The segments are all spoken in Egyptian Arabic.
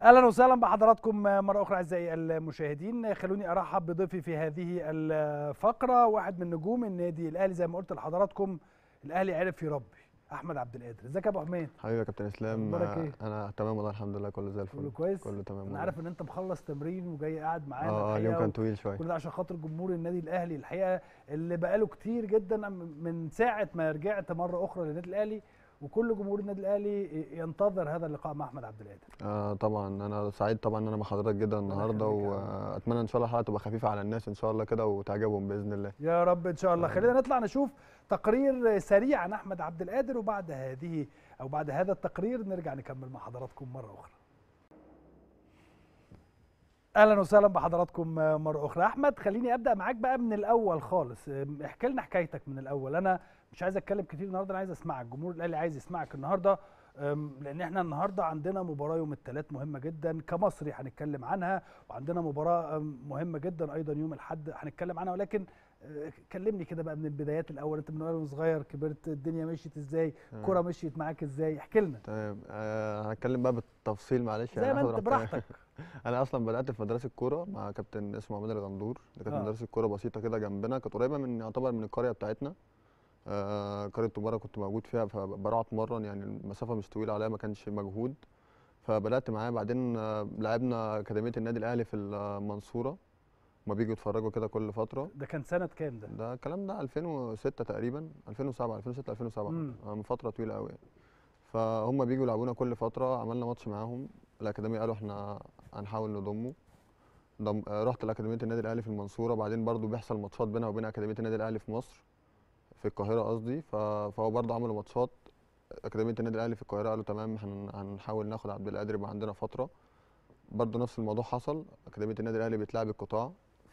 اهلا وسهلا بحضراتكم مره اخرى اعزائي المشاهدين خلوني ارحب بضيفي في هذه الفقره واحد من نجوم النادي الاهلي زي ما قلت لحضراتكم الاهلي عرف يربي احمد عبد القادر ازيك يا ابو حميد حبيبي يا كابتن اسلام أخبارك إيه؟ انا تمام والله الحمد لله كله زي الفل كله كويس كله تمام انا والله. عارف ان انت مخلص تمرين وجاي قاعد معانا اه الحقيقة اليوم كان و- طويل شويه كل ده عشان خاطر جمهور النادي الاهلي الحقيقه اللي بقاله كتير جدا من ساعه ما رجعت مره اخرى للنادي الاهلي وكل جمهور النادي الاهلي ينتظر هذا اللقاء مع احمد عبد القادر آه طبعا انا سعيد طبعا ان انا مع حضرتك جدا النهارده يخليك يا واتمنى ان شاء الله الحلقه تبقى خفيفه على الناس ان شاء الله كده وتعجبهم باذن الله يا رب ان شاء الله خلينا نطلع نشوف تقرير سريع عن احمد عبد القادر وبعد هذه او بعد هذا التقرير نرجع نكمل مع حضراتكم مره اخرى اهلا وسهلا بحضراتكم مره اخرى احمد خليني ابدا معاك بقى من الاول خالص احكي لنا حكايتك من الاول انا مش عايز اتكلم كتير النهارده انا عايز اسمعك جمهور الاهلي عايز يسمعك النهارده أم، لان احنا النهارده عندنا مباراه يوم الثلاث مهمه جدا كمصري هنتكلم عنها وعندنا مباراه أم، مهمه جدا ايضا يوم الاحد هنتكلم عنها ولكن أه، كلمني كده بقى من البدايات الاول انت من وأنت صغير كبرت الدنيا مشيت ازاي تمام. الكوره مشيت معاك ازاي احكي لنا تمام آه هنتكلم بقى بالتفصيل معلش زي يعني ما هاخد انت راحتي. براحتك انا اصلا بدات في مدرسه كوره مع كابتن اسمه عماد الغندور ده كانت آه. مدرسه كوره بسيطه كده جنبنا كانت قريبه من يعتبر من القريه بتاعتنا آه قريه تجاره كنت موجود فيها فبروح اتمرن يعني المسافه مش طويله عليا ما كانش مجهود فبدات معاه بعدين آه لعبنا اكاديميه النادي الاهلي في المنصوره ما بيجوا يتفرجوا كده كل فتره ده كان سنه كام ده ده الكلام ده 2006 تقريبا 2007 2006 2007 مم. آه، من فتره طويله قوي يعني فهم بيجوا يلعبونا كل فتره عملنا ماتش معاهم الاكاديميه قالوا احنا هنحاول نضمه ضم... آه، رحت لاكاديميه النادي الاهلي في المنصوره بعدين برضو بيحصل ماتشات بينها وبين اكاديميه النادي الاهلي في مصر في القاهره قصدي ف... فهو برضو عملوا ماتشات اكاديميه النادي الاهلي في القاهره قالوا تمام هن... هنحاول ناخد عبد القادر يبقى عندنا فتره برضو نفس الموضوع حصل اكاديميه النادي الاهلي بتلعب القطاع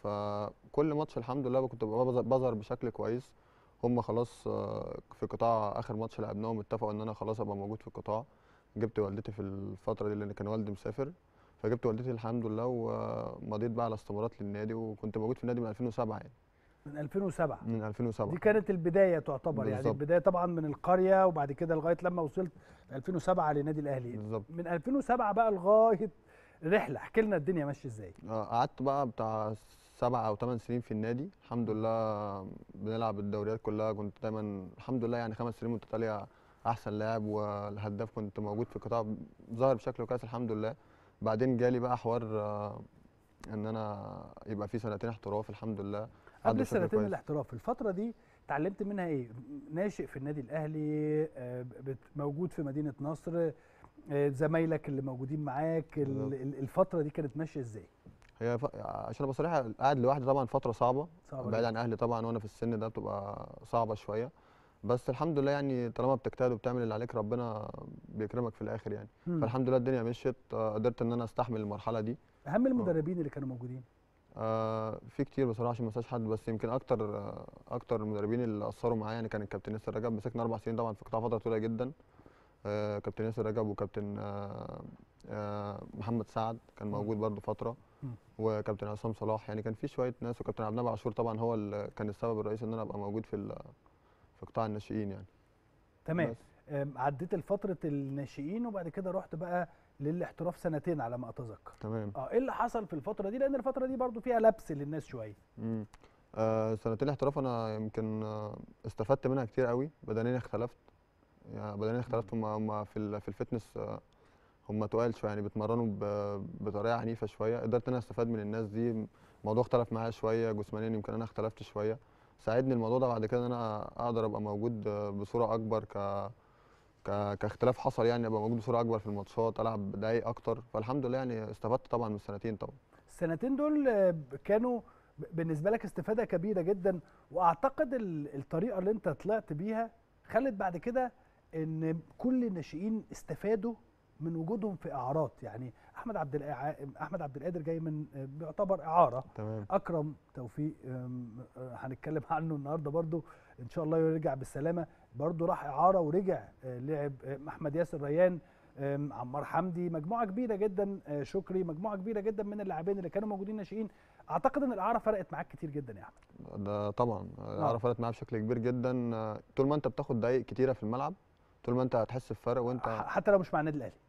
فكل ماتش الحمد لله كنت ببقى بظهر- بظهر بشكل كويس هم خلاص آه، في قطاع اخر ماتش لعبناهم اتفقوا ان انا خلاص ابقى موجود في القطاع جبت والدتي في الفتره دي لان كان والدي مسافر فجبت والدتي الحمد لله ومضيت بقى على استمارات للنادي وكنت موجود في النادي من 2007 يعني من 2007 من 2007 دي كانت البدايه تعتبر يعني بالظبط. البدايه طبعا من القريه وبعد كده لغايه لما وصلت 2007 لنادي الاهلي بالظبط من 2007 بقى لغايه رحله احكي لنا الدنيا ماشيه ازاي آه، قعدت بقى بتاع سبع او ثمان سنين في النادي الحمد لله بنلعب الدوريات كلها كنت دايما الحمد لله يعني خمس سنين متتاليه احسن لاعب والهداف كنت موجود في القطاع ظاهر بشكل كويس الحمد لله بعدين جالي بقى حوار آه، ان انا يبقى في سنتين احتراف الحمد لله قبل عدوا بشكل السنتين كويس. الاحتراف الفتره دي اتعلمت منها ايه ناشئ في النادي الاهلي آه، بت- موجود في مدينه نصر آه، زمايلك اللي موجودين معاك ال- بالظبط. ال- الفتره دي كانت ماشيه ازاي هي ف... عشان ابقى صريح قاعد لوحدي طبعا فتره صعبه صعبة بعيد جداً. عن اهلي طبعا وانا في السن ده بتبقى صعبه شويه بس الحمد لله يعني طالما بتجتهد وبتعمل اللي عليك ربنا بيكرمك في الاخر يعني مم. فالحمد لله الدنيا مشيت آه، قدرت ان انا استحمل المرحله دي اهم المدربين اللي كانوا موجودين آه في كتير بصراحه عشان ما انساش حد بس يمكن اكتر آه اكتر المدربين اللي اثروا معايا يعني كان الكابتن ياسر رجب مسكنا اربع سنين طبعا في قطاع فتره طويله جدا آه كابتن ياسر رجب وكابتن آه آه محمد سعد كان مم. موجود برضو فتره مم. وكابتن عصام صلاح يعني كان في شويه ناس وكابتن عبد النبي عاشور طبعا هو اللي كان السبب الرئيسي ان انا ابقى موجود في ال- في قطاع الناشئين يعني تمام بس. آم، عديت لفتره الناشئين وبعد كده رحت بقى للاحتراف سنتين على ما اتذكر تمام اه ايه اللي حصل في الفتره دي لان الفتره دي برضو فيها لبس للناس شويه مم. آه سنتين الاحتراف انا يمكن آه استفدت منها كتير قوي بدنيا اختلفت يعني بدنيا اختلفت هم هم في ال- في الفتنس آه هم تقال شويه يعني بيتمرنوا ب- بطريقه عنيفه شويه قدرت ان انا استفاد من الناس دي الموضوع اختلف معايا شويه جسمانيا يمكن انا اختلفت شويه ساعدني الموضوع ده بعد كده ان انا اقدر ابقى موجود آه، بصوره اكبر ك ك- كاختلاف حصل يعني ابقى موجود بصوره اكبر في الماتشات العب دقايق اكتر فالحمد لله يعني استفدت طبعا من السنتين طبعا السنتين دول آه، كانوا ب- بالنسبه لك استفاده كبيره جدا واعتقد ال- الطريقه اللي انت طلعت بيها خلت بعد كده ان كل الناشئين استفادوا من وجودهم في اعارات يعني احمد عبد القا- احمد عبد القادر جاي من آه، بيعتبر اعاره تمام اكرم توفيق آم، آه، هنتكلم عنه النهارده برضو ان شاء الله يرجع بالسلامه برضو راح اعاره ورجع آه، لعب آه، احمد ياسر ريان آم، عمار حمدي مجموعه كبيره جدا آه، شكري مجموعه كبيره جدا من اللاعبين اللي كانوا موجودين ناشئين اعتقد ان الاعاره فرقت معاك كتير جدا يا احمد ده طبعا اعرف فرقت معاه بشكل كبير جدا آه، طول ما انت بتاخد دقايق كتيره في الملعب طول ما انت هتحس بفرق وانت ح- حتى لو مش مع النادي الاهلي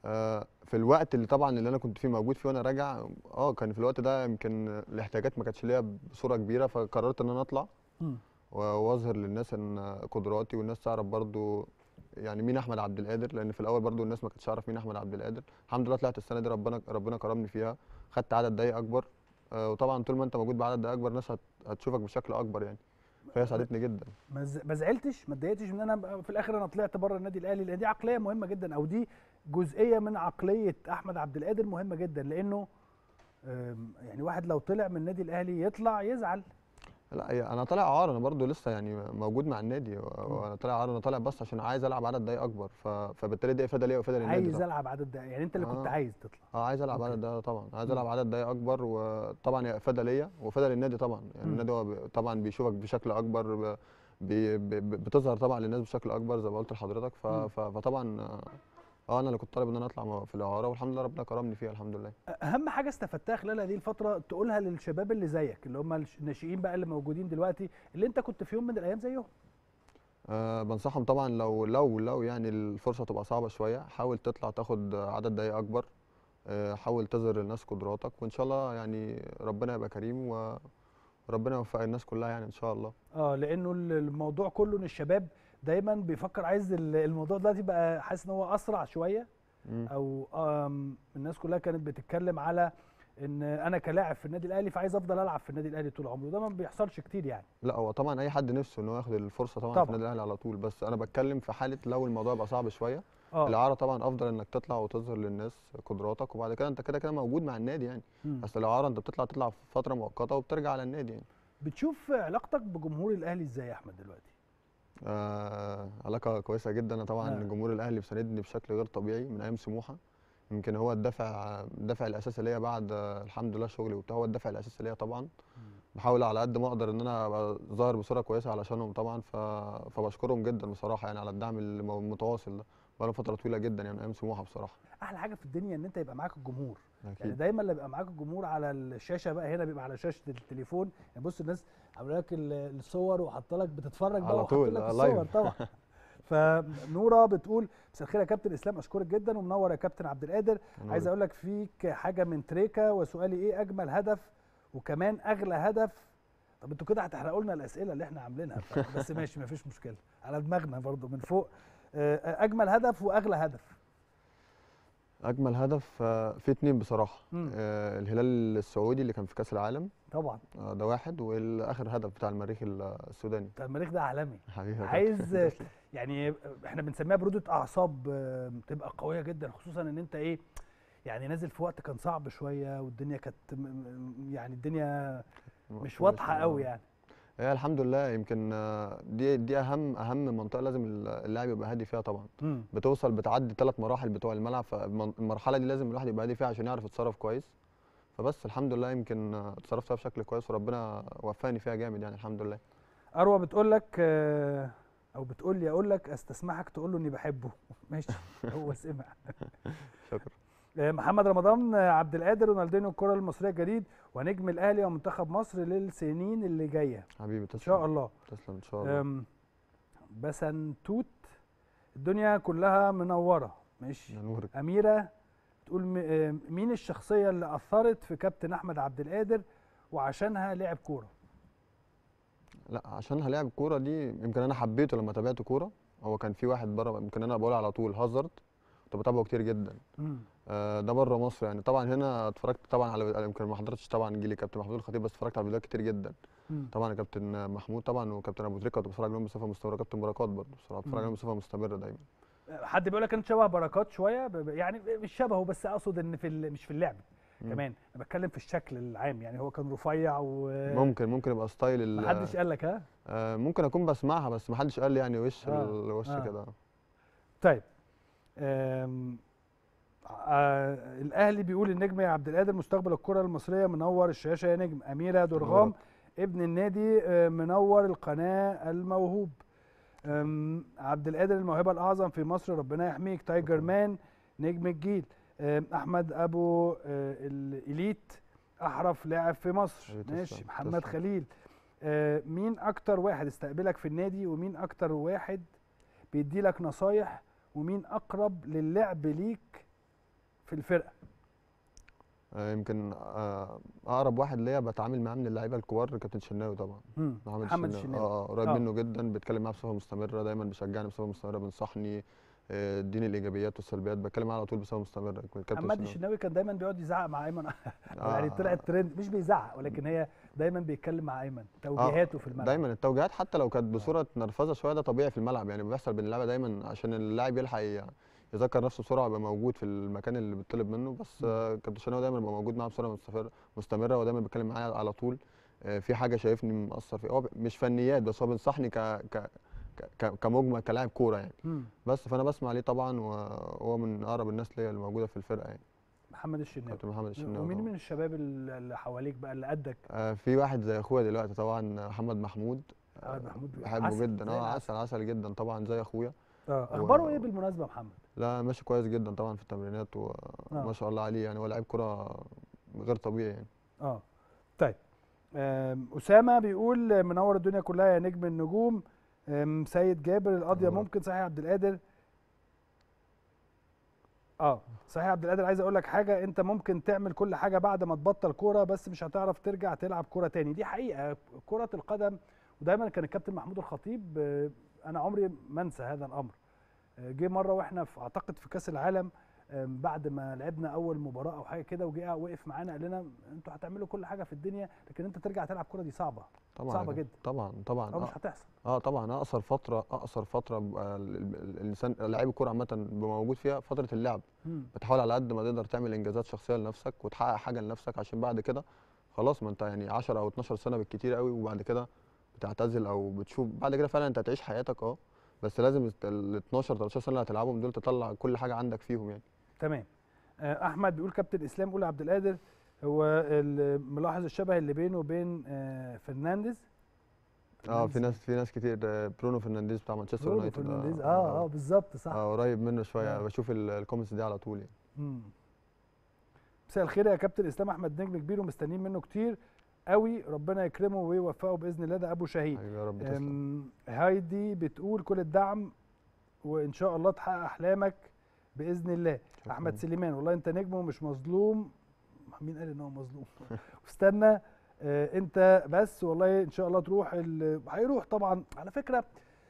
آه، في الوقت اللي طبعا اللي انا كنت فيه موجود فيه وانا راجع اه كان في الوقت ده يمكن الاحتياجات ما كانتش ليا بصوره كبيره فقررت ان انا اطلع مم. و- واظهر للناس ان قدراتي والناس تعرف برضو يعني مين احمد عبد القادر لان في الاول برضو الناس ما كانتش تعرف مين احمد عبد القادر الحمد لله طلعت السنه دي ربنا ربنا كرمني فيها خدت عدد دقايق اكبر آه، وطبعا طول ما انت موجود بعدد دقايق اكبر الناس هت- هتشوفك بشكل اكبر يعني فهي ساعدتني جدا ما ز- ما زعلتش ما اتضايقتش ان انا أبقى في الاخر انا طلعت بره النادي الاهلي لان دي عقليه مهمه جدا او دي جزئيه من عقليه احمد عبد القادر مهمه جدا لانه أم، يعني واحد لو طلع من النادي الاهلي يطلع يزعل لا هي انا طالع عار انا برضو لسه يعني موجود مع النادي و- وانا طالع عار انا طالع بس عشان عايز العب عدد دقايق اكبر ف... فبالتالي دي افاده ليا وافاده للنادي عايز طبعا العب عدد دقايق يعني انت اللي كنت آه. عايز تطلع اه عايز العب أوكي. عدد دقايق طبعا عايز مم. العب عدد دقايق اكبر وطبعا هي افاده ليا وافاده للنادي طبعا يعني مم. النادي هو ب- طبعا بيشوفك بشكل اكبر ب... بي... ب... ب- بتظهر طبعا للناس بشكل اكبر زي ما قلت لحضرتك ف... مم. ف... فطبعا آه، اه انا اللي كنت طالب ان انا اطلع في الاعاره والحمد لله ربنا كرمني فيها الحمد لله اهم حاجه استفدتها خلال هذه الفتره تقولها للشباب اللي زيك اللي هم الش- الناشئين بقى اللي موجودين دلوقتي اللي انت كنت في يوم من الايام زيهم أه بنصحهم طبعا لو لو لو يعني الفرصه تبقى صعبه شويه حاول تطلع تاخد عدد دقايق اكبر أه حاول تظهر للناس قدراتك وان شاء الله يعني ربنا يبقى كريم وربنا يوفق الناس كلها يعني ان شاء الله اه لانه ال- الموضوع كله ان الشباب دايما بيفكر عايز ال- الموضوع دلوقتي بقى حاسس ان هو اسرع شويه مم. او آم، الناس كلها كانت بتتكلم على ان انا كلاعب في النادي الاهلي فعايز افضل العب في النادي الاهلي طول عمري وده ما بيحصلش كتير يعني لا هو طبعا اي حد نفسه ان هو ياخد الفرصه طبعا, طبعاً. في النادي الاهلي على طول بس انا بتكلم في حاله لو الموضوع يبقى صعب شويه اه الاعاره طبعا افضل انك تطلع وتظهر للناس قدراتك وبعد كده انت كده كده موجود مع النادي يعني مم. اصل الاعاره انت بتطلع تطلع في فتره مؤقته وبترجع على النادي يعني بتشوف علاقتك بجمهور الاهلي ازاي يا احمد دلوقتي آه علاقة كويسة جدا أنا طبعا آه. جمهور الأهلي بيساندني بشكل غير طبيعي من أيام سموحة يمكن هو الدافع الدافع الأساسي ليا بعد آه، الحمد لله شغلي وبتاع هو الدافع الأساسي ليا طبعا بحاول على قد ما أقدر إن أنا أبقى ظاهر بصورة كويسة علشانهم طبعا ف... فبشكرهم جدا بصراحة يعني على الدعم المتواصل ده بقاله فترة طويلة جدا يعني من أيام سموحة بصراحة احلى حاجه في الدنيا ان انت يبقى معاك الجمهور يعني أكيد دايما اللي بيبقى معاك الجمهور على الشاشه بقى هنا بيبقى على شاشه التليفون يعني بص الناس عامله لك ال- الصور وحاطه لك بتتفرج بقى على وحاطه طول، لك آه، الصور لايف. طبعا فنوره بتقول مساء الخير يا كابتن اسلام اشكرك جدا ومنور يا كابتن عبد القادر عايز اقول لك فيك حاجه من تريكا وسؤالي ايه اجمل هدف وكمان اغلى هدف طب انتوا كده هتحرقوا لنا الاسئله اللي احنا عاملينها ف- بس ماشي مفيش مشكله على دماغنا برضو من فوق آه، اجمل هدف واغلى هدف أجمل هدف آه، في اتنين بصراحة مم. آه، الهلال السعودي اللي كان في كأس العالم طبعا آه، ده واحد والآخر هدف بتاع المريخ السوداني بتاع المريخ ده عالمي حبيبي يا عايز كابتن. يعني احنا بنسميها برودة اعصاب آه، تبقى قويه جدا خصوصا ان انت ايه يعني نازل في وقت كان صعب شويه والدنيا كانت م- م- يعني الدنيا مش واضحه قوي يعني هي الحمد لله يمكن آه، دي دي اهم اهم منطقه لازم اللاعب يبقى هادي فيها طبعا مم. بتوصل بتعدي ثلاث مراحل بتوع الملعب فالمرحله دي لازم الواحد يبقى هادي فيها عشان يعرف يتصرف كويس فبس الحمد لله يمكن آه، اتصرفت فيها بشكل كويس وربنا وفقني فيها جامد يعني الحمد لله اروى بتقول لك آه، او بتقول لي اقول لك استسمحك تقول له اني بحبه ماشي هو سمع شكرا آه، محمد رمضان آه، عبد القادر رونالدينيو الكره المصريه الجديد ونجم الاهلي ومنتخب مصر للسنين اللي جايه حبيبي تسلم ان شاء الله تسلم ان شاء الله أم، بسنتوت الدنيا كلها منوره ماشي يا نورك اميره تقول م- آم، مين الشخصيه اللي اثرت في كابتن احمد عبد القادر وعشانها لعب كوره لا عشان هلاعب الكوره دي يمكن انا حبيته لما تابعت كوره هو كان في واحد بره يمكن انا بقول على طول هازارد كنت بتابعه كتير جدا مم. آه، ده بره مصر يعني طبعا هنا اتفرجت طبعا على يمكن ما حضرتش طبعا جيلي كابتن محمود الخطيب بس اتفرجت على فيديوهات كتير جدا مم. طبعا كابتن محمود طبعا وكابتن ابو تريكه كنت بتفرج عليهم بصفه مستمره كابتن بركات برضه بصراحه بتفرج مم. عليهم بصفه مستمره دايما حد بيقول لك انت شبه بركات شويه ب- ب- يعني مش شبهه بس اقصد ان في ال- مش في اللعب مم. كمان انا بتكلم في الشكل العام يعني هو كان رفيع و ممكن ممكن يبقى ستايل ال- محدش قال لك ها آه، ممكن اكون بسمعها بس ما حدش قال لي يعني وش آه، الوش آه. كده طيب أم... آه الاهلي بيقول النجم يا عبد القادر مستقبل الكره المصريه منور الشاشه يا نجم اميره درغام نورك. ابن النادي آه، منور القناه الموهوب أم، عبد القادر الموهبه الاعظم في مصر ربنا يحميك تايجر شكراً. مان نجم الجيل أم، احمد ابو آه، الاليت احرف لاعب في مصر حبيبي تسلم، ماشي محمد تسلم. خليل آه، مين اكتر واحد استقبلك في النادي ومين اكتر واحد بيدي لك نصايح ومين اقرب للعب ليك في الفرقه آه، يمكن آه، اقرب واحد ليا بتعامل معاه من اللعيبه الكبار كابتن شناوي طبعا مم. محمد, محمد الشناوي الشناوي اه آه، قريب آه. منه جدا بتكلم معاه بصفه مستمره دايما بيشجعني بصفه مستمره بينصحني آه، اديني الايجابيات والسلبيات بتكلم معاه على طول بصفه مستمره كابتن محمد شناوي. الشناوي كان دايما بيقعد يزعق مع ايمن يعني آه، طلعت ترند مش بيزعق ولكن هي دايما بيتكلم مع ايمن توجيهاته في الملعب دايما التوجيهات حتى لو كانت بصوره نرفزه شويه ده طبيعي في الملعب يعني بيحصل بين اللعيبه دايما عشان اللاعب يلحق ي- يذكر نفسه بسرعه ويبقى موجود في المكان اللي بيطلب منه بس مم. آه، كابتن شناوي دايما بيبقى موجود معاه بصوره مستمره مستمره ودايما بيتكلم معايا على طول آه، في حاجه شايفني مقصر فيها هو مش فنيات بس هو بينصحني ك ك ك- ك- كمجمل كلاعب كوره يعني مم. بس فانا بسمع ليه طبعا وهو من اقرب الناس ليا اللي موجوده في الفرقه يعني محمد الشناوي كابتن محمد الشناوي ومين طبعاً. من الشباب ال- اللي حواليك بقى اللي قدك آه، في واحد زي اخويا دلوقتي طبعا محمد محمود محمد محمود بحبه عسل، جدا زي اه العسل. عسل عسل جدا طبعا زي اخويا اه و- اخباره ايه بالمناسبه يا محمد لا ماشي كويس جدا طبعا في التمرينات آه. وما شاء الله عليه يعني هو لعيب كرة غير طبيعي يعني اه طيب آم، اسامه بيقول منور الدنيا كلها يا نجم النجوم آم، سيد جابر القضيه منور. ممكن صحيح يا عبد القادر اه صحيح يا عبد القادر عايز اقول لك حاجه انت ممكن تعمل كل حاجه بعد ما تبطل كوره بس مش هتعرف ترجع تلعب كوره تاني دي حقيقه كره القدم ودايما كان الكابتن محمود الخطيب آه، انا عمري ما انسى هذا الامر آه، جه مره واحنا في اعتقد في كاس العالم آم، بعد ما لعبنا اول مباراه او حاجه كده وجه وقف معانا قال لنا انتوا هتعملوا كل حاجه في الدنيا لكن انت ترجع تلعب كوره دي صعبه طبعا صعبة يا كابتن. جدا. طبعا طبعا او مش اه, هتحصل آه طبعا اقصر فترة اقصر فترة بيبقى ال- ال- الانسان لعيب الكورة عامة بيبقى موجود فيها فترة اللعب مم. بتحاول على قد ما تقدر تعمل انجازات شخصية لنفسك وتحقق حاجة لنفسك عشان بعد كده خلاص ما انت يعني 10 او 12 سنة بالكتير قوي وبعد كده بتعتزل او بتشوف بعد كده فعلا انت هتعيش حياتك اه بس لازم ال 12 13 سنة اللي هتلعبهم دول تطلع كل حاجة عندك فيهم يعني تمام آه، احمد بيقول كابتن اسلام قول عبد القادر هو ال- ملاحظ الشبه اللي بينه وبين آه، فرنانديز اه في ناس في ناس كتير آه، برونو فرنانديز بتاع مانشستر برونو يونايتد فرنانديز اه اه بالظبط صح اه قريب منه شويه آه. بشوف ال- الكومنتس دي على طول يعني مم. مساء الخير يا كابتن اسلام احمد نجم كبير ومستنيين منه كتير قوي ربنا يكرمه ويوفقه باذن الله ده ابو شهيد حبيبي يا رب تسلم أم، هايدي بتقول كل الدعم وان شاء الله تحقق احلامك باذن الله شكراً. احمد سليمان والله انت نجم ومش مظلوم مين قال ان هو مظلوم واستنى آه، انت بس والله ان شاء الله تروح ال- هيروح طبعا على فكره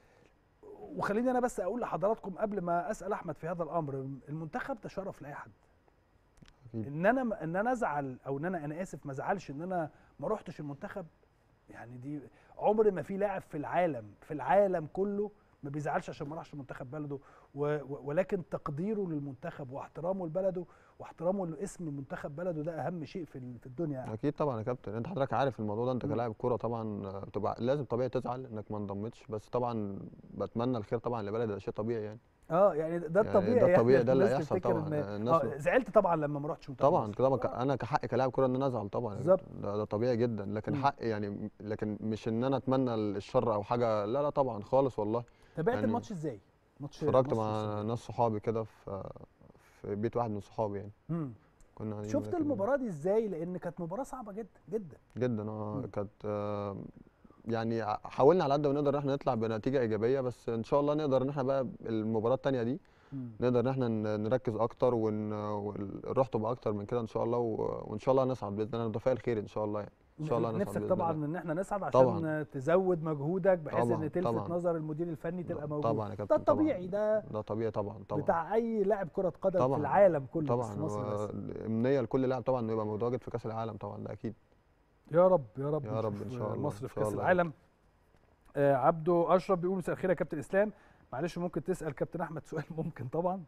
وخليني انا بس اقول لحضراتكم قبل ما اسال احمد في هذا الامر المنتخب ده شرف لاي حد أكيد. ان انا ان انا ازعل او ان انا انا اسف ما ازعلش ان انا ما روحتش المنتخب يعني دي عمر ما في لاعب في العالم في العالم كله ما بيزعلش عشان ما راحش منتخب بلده و و ولكن تقديره للمنتخب واحترامه لبلده واحترامه لاسم منتخب بلده ده اهم شيء في ال- في الدنيا يعني. اكيد طبعا يا كابتن انت حضرتك عارف الموضوع ده انت مم. كلاعب كوره طبعا آه، بتبقى لازم طبيعي تزعل انك ما انضمتش بس طبعا بتمنى الخير طبعا لبلدي ده شيء طبيعي يعني اه يعني ده يعني الطبيعي ده الطبيعي، يعني ده اللي الناس هيحصل تفتكر طبعاً. إن- الناس اه زعلت طبعا لما ما رحتش منتخب طبعا مصر. طبعا ك- انا كحق كلاعب كوره ان انا ازعل طبعا يا بالظبط. كابتن. ده, ده طبيعي جدا لكن مم. حق يعني لكن مش ان انا اتمنى الشر او حاجه لا لا طبعا خالص والله تابعت يعني الماتش ازاي؟ ماتش اتفرجت مصر مع والسنغال. ناس صحابي كده في في بيت واحد من صحابي يعني مم. كنا قاعدين شفت كده. المباراه دي ازاي؟ لان كانت مباراه صعبه جدا جدا جدا اه مم. كانت آه، يعني ع- حاولنا على قد ما نقدر ان احنا نطلع بنتيجه ايجابيه بس ان شاء الله نقدر ان احنا بقى المباراه الثانيه دي مم. نقدر ان احنا ن- نركز اكتر ون- والروح تبقى اكتر من كده ان شاء الله و- وان شاء الله نصعد باذن الله انا متفائل خير ان شاء الله يعني ان شاء الله نصعد نفسك بإذن طبعا الله. ان احنا نصعد عشان طبعاً. تزود مجهودك بحيث طبعاً، ان تلفت طبعاً. نظر المدير الفني تبقى موجود طبعا يا ده كابتن الطبيعي طبعا ده ده طبيعي طبعا طبعا بتاع اي لاعب كره قدم في طبعاً. العالم كله طبعا مش في مصر هو بس امنيه لكل لاعب طبعا انه يبقى متواجد في كاس العالم طبعا ده اكيد يا رب يا رب يا رب نشوف إن شاء الله، مصر إن في شاء كاس الله. العالم آه عبده اشرف بيقول مساء الخير يا كابتن اسلام معلش ممكن تسال كابتن احمد سؤال ممكن طبعا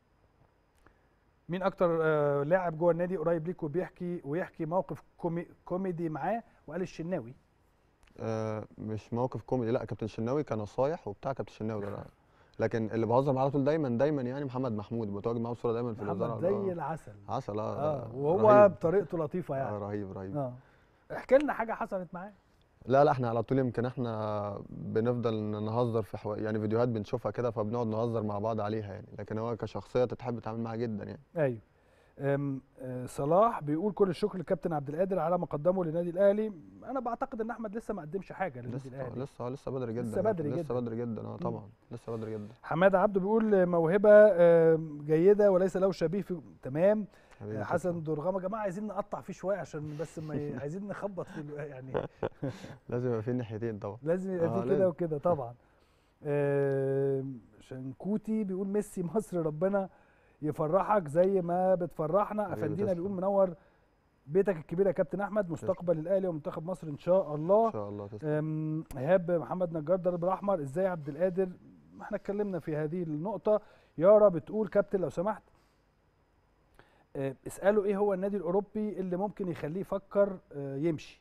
مين اكتر آه لاعب جوه النادي قريب ليك وبيحكي ويحكي موقف كومي كوميدي معاه وقال الشناوي آه مش موقف كوميدي لا كابتن شناوي كنصايح وبتاع كابتن شناوي ده لا. لكن اللي بهزر معاه على طول دايما دايما يعني محمد محمود متواجد معاه بصوره دايما في الهزار محمد زي العسل عسل اه اه ده وهو رهيب. بطريقته لطيفه آه يعني رهيب رهيب اه احكي لنا حاجه حصلت معاه لا لا احنا على طول يمكن احنا بنفضل نهزر في حو... يعني فيديوهات بنشوفها كده فبنقعد نهزر مع بعض عليها يعني لكن هو كشخصيه تتحب تتعامل معاها جدا يعني ايوه أم، آه، صلاح بيقول كل الشكر للكابتن عبد القادر على ما قدمه للنادي الاهلي انا بعتقد ان احمد لسه ما قدمش حاجه للنادي لسه الاهلي لسه لسه بدري جدا لسه يعني، بدري لسه جدا. بدري جدا اه طبعا لسه بدري جدا حماده عبده بيقول موهبه آم، جيده وليس له شبيه في تمام حبيبي آه، تسلم. حسن درغام يا جماعه عايزين نقطع فيه شويه عشان بس ما ي... عايزين نخبط في ال- يعني لازم يبقى في الناحيتين طبعا لازم يبقى آه، في كده لازم. وكده طبعا آم، شنكوتي بيقول ميسي مصر ربنا يفرحك زي ما بتفرحنا حبيبي افندينا تسلم. بيقول منور بيتك الكبير يا كابتن احمد مستقبل الاهلي ومنتخب مصر ان شاء الله ان شاء الله تسلم أم، ايهاب محمد نجار ضرب الاحمر ازاي عبد القادر ما احنا اتكلمنا في هذه النقطه يارا بتقول كابتن لو سمحت أه، اساله ايه هو النادي الاوروبي اللي ممكن يخليه يفكر أه، يمشي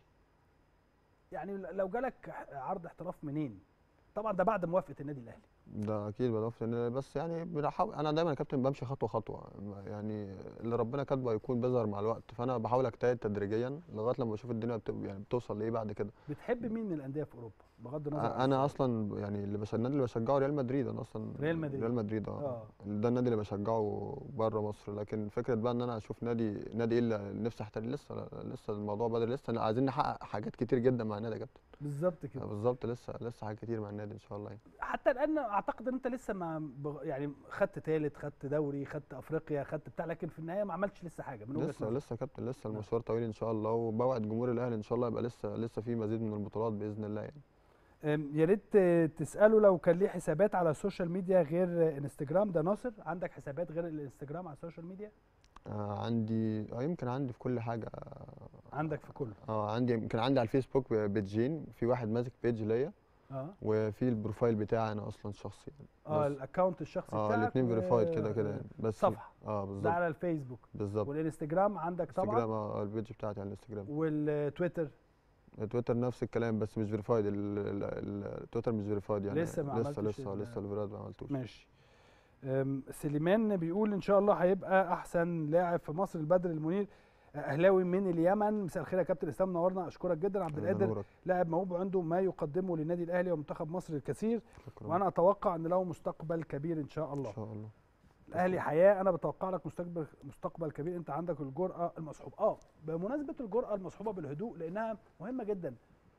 يعني لو جالك عرض احتراف منين طبعا ده بعد موافقه النادي الاهلي ده اكيد بضافه ان بس يعني بنحاول انا دايما يا كابتن بمشي خطوه خطوه يعني اللي ربنا كاتبه هيكون بيظهر مع الوقت فانا بحاول اجتهد تدريجيا لغايه لما بشوف الدنيا بت... يعني بتوصل لايه بعد كده بتحب مين من الانديه في اوروبا بغض النظر عن انا السؤال. اصلا يعني اللي بش... النادي اللي بشجعه ريال مدريد انا اصلا ريال مدريد. ريال مدريد اه آه. ده النادي اللي بشجعه بره مصر لكن فكره بقى ان انا اشوف نادي نادي ايه اللي نفسي احترف لسه لسه الموضوع بدري لسه عايزين نحقق حاجات كتير جدا مع النادي يا كابتن بالظبط كده بالظبط لسه لسه حاجات كتير مع النادي ان شاء الله يعني. حتى الان اعتقد ان انت لسه ما بغ- يعني خدت ثالث خدت دوري خدت افريقيا خدت بتاع لكن في النهايه ما عملتش لسه حاجه من وجهه لسه نظرك. لسه يا كابتن لسه المشوار طويل ان شاء الله وبوعد جمهور الاهلي ان شاء الله يبقى لسه لسه في مزيد من البطولات باذن الله يعني أم، يا ريت آه، تساله لو كان ليه حسابات على السوشيال ميديا غير آه، انستجرام ده ناصر عندك حسابات غير الانستجرام على السوشيال ميديا آه عندي اه يمكن عندي في كل حاجه عندك في كله اه عندي يمكن عندي على الفيسبوك بيجين في واحد ماسك بيج ليا اه وفي البروفايل بتاعي انا اصلا شخصي يعني اه بس. الاكونت الشخصي اه بتاعك الاثنين و- فيريفايد كده كده يعني بس صفحه اه ده بالظبط على الفيسبوك بالظبط والانستجرام عندك طبعا انستجرام اه البيج بتاعتي على الانستجرام والتويتر تويتر نفس الكلام بس مش فيريفايد التويتر مش فيريفايد يعني لسه ما لسه عملتش لسه ال- لسه الفيراد ما عملتوش ماشي أم، سليمان بيقول ان شاء الله هيبقى احسن لاعب في مصر البدر المنير اهلاوي من اليمن مساء الخير يا كابتن اسلام نورنا اشكرك جدا عبد ده القادر نورك. لاعب موهوب وعنده ما يقدمه للنادي الاهلي ومنتخب مصر الكثير شكرا وانا اتوقع ان له مستقبل كبير ان شاء ان الله شاء الله الاهلي حياه انا بتوقع لك مستقبل مستقبل كبير انت عندك الجرأه المصحوبه اه بمناسبه الجرأه المصحوبه بالهدوء لانها مهمه جدا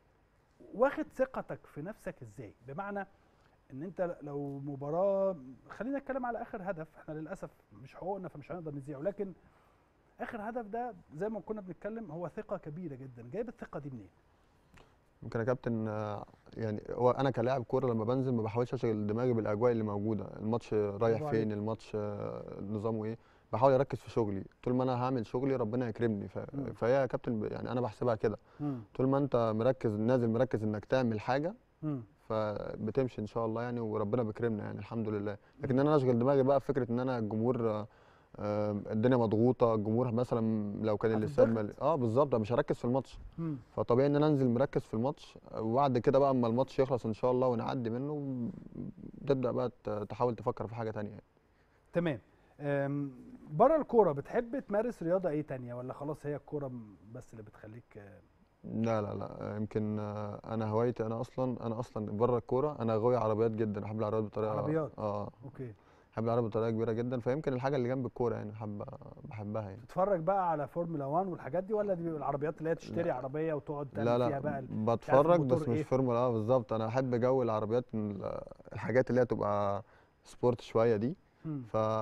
واخد ثقتك في نفسك ازاي بمعنى ان انت لو مباراه خلينا نتكلم على اخر هدف احنا للاسف مش حقوقنا فمش هنقدر نذيعه لكن اخر هدف ده زي ما كنا بنتكلم هو ثقه كبيره جدا جايب الثقه دي منين ممكن يا كابتن آه، يعني هو انا كلاعب كوره لما بنزل ما بحاولش اشغل دماغي بالاجواء اللي موجوده الماتش رايح برافو فين الماتش آه، نظامه ايه بحاول اركز في شغلي طول ما انا هعمل شغلي ربنا يكرمني ف... مم. فهي يا كابتن ب- يعني انا بحسبها كده مم. طول ما انت مركز نازل مركز انك تعمل حاجه مم. فبتمشي ان شاء الله يعني وربنا بيكرمنا يعني الحمد لله لكن انا اشغل دماغي بقى بفكره ان انا الجمهور آه، آه، الدنيا مضغوطه الجمهور مثلا لو كان الاستاد هتتضغط. ملي- اه بالظبط مش هركز في الماتش مم. فطبيعي ان انا انزل مركز في الماتش وبعد كده بقى اما الماتش يخلص ان شاء الله ونعدي منه تبدا بقى ت- تحاول تفكر في حاجه تانية يعني. تمام أم، بره الكوره بتحب تمارس رياضه ايه تانية ولا خلاص هي الكوره م- بس اللي بتخليك آه، لا لا لا يمكن آه، انا هوايتي انا اصلا انا اصلا بره الكوره انا غاوي عربيات جدا بحب العربيات بطريقه عربيات؟ اه اوكي بحب العربيات بطريقه كبيره جدا فيمكن الحاجه اللي جنب الكوره يعني حب بحبها يعني تتفرج بقى على فورمولا 1 والحاجات دي ولا دي بيبقى العربيات اللي هي تشتري لا. عربيه وتقعد تعمل لا فيها لا بقى ال- بتفرج الموتور بس إيه؟ مش فورمولا اه بالظبط انا احب جو العربيات ال- الحاجات اللي هي تبقى سبورت شويه دي مم.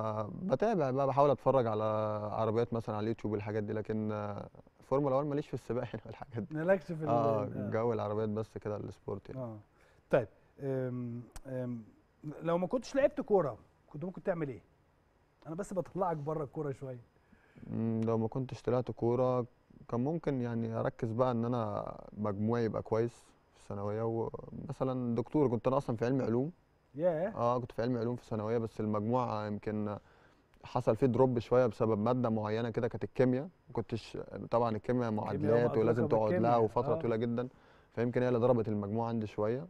فبتابع بقى بحاول اتفرج على عربيات مثلا على اليوتيوب والحاجات دي لكن آه، فورمولا 1 ماليش في السباق والحاجات دي مالكش في ال- اه ال- جو العربيات بس كده السبورت يعني اه طيب أم أم لو ما كنتش لعبت كوره كنت ممكن تعمل ايه؟ انا بس بطلعك بره الكوره شويه مم، لو ما كنتش طلعت كوره كان ممكن يعني اركز بقى ان انا مجموعي يبقى كويس في الثانويه ومثلا دكتور كنت انا اصلا في علم علوم ياه اه كنت في علم علوم في الثانويه بس المجموع يمكن حصل فيه دروب شويه بسبب ماده معينه كده كانت الكيمياء ما كنتش طبعا الكيمياء معادلات وما ولازم أدراك ما تقعد لها الكيمياء، وفتره آه. طويله جدا فيمكن هي اللي ضربت المجموع عندي شويه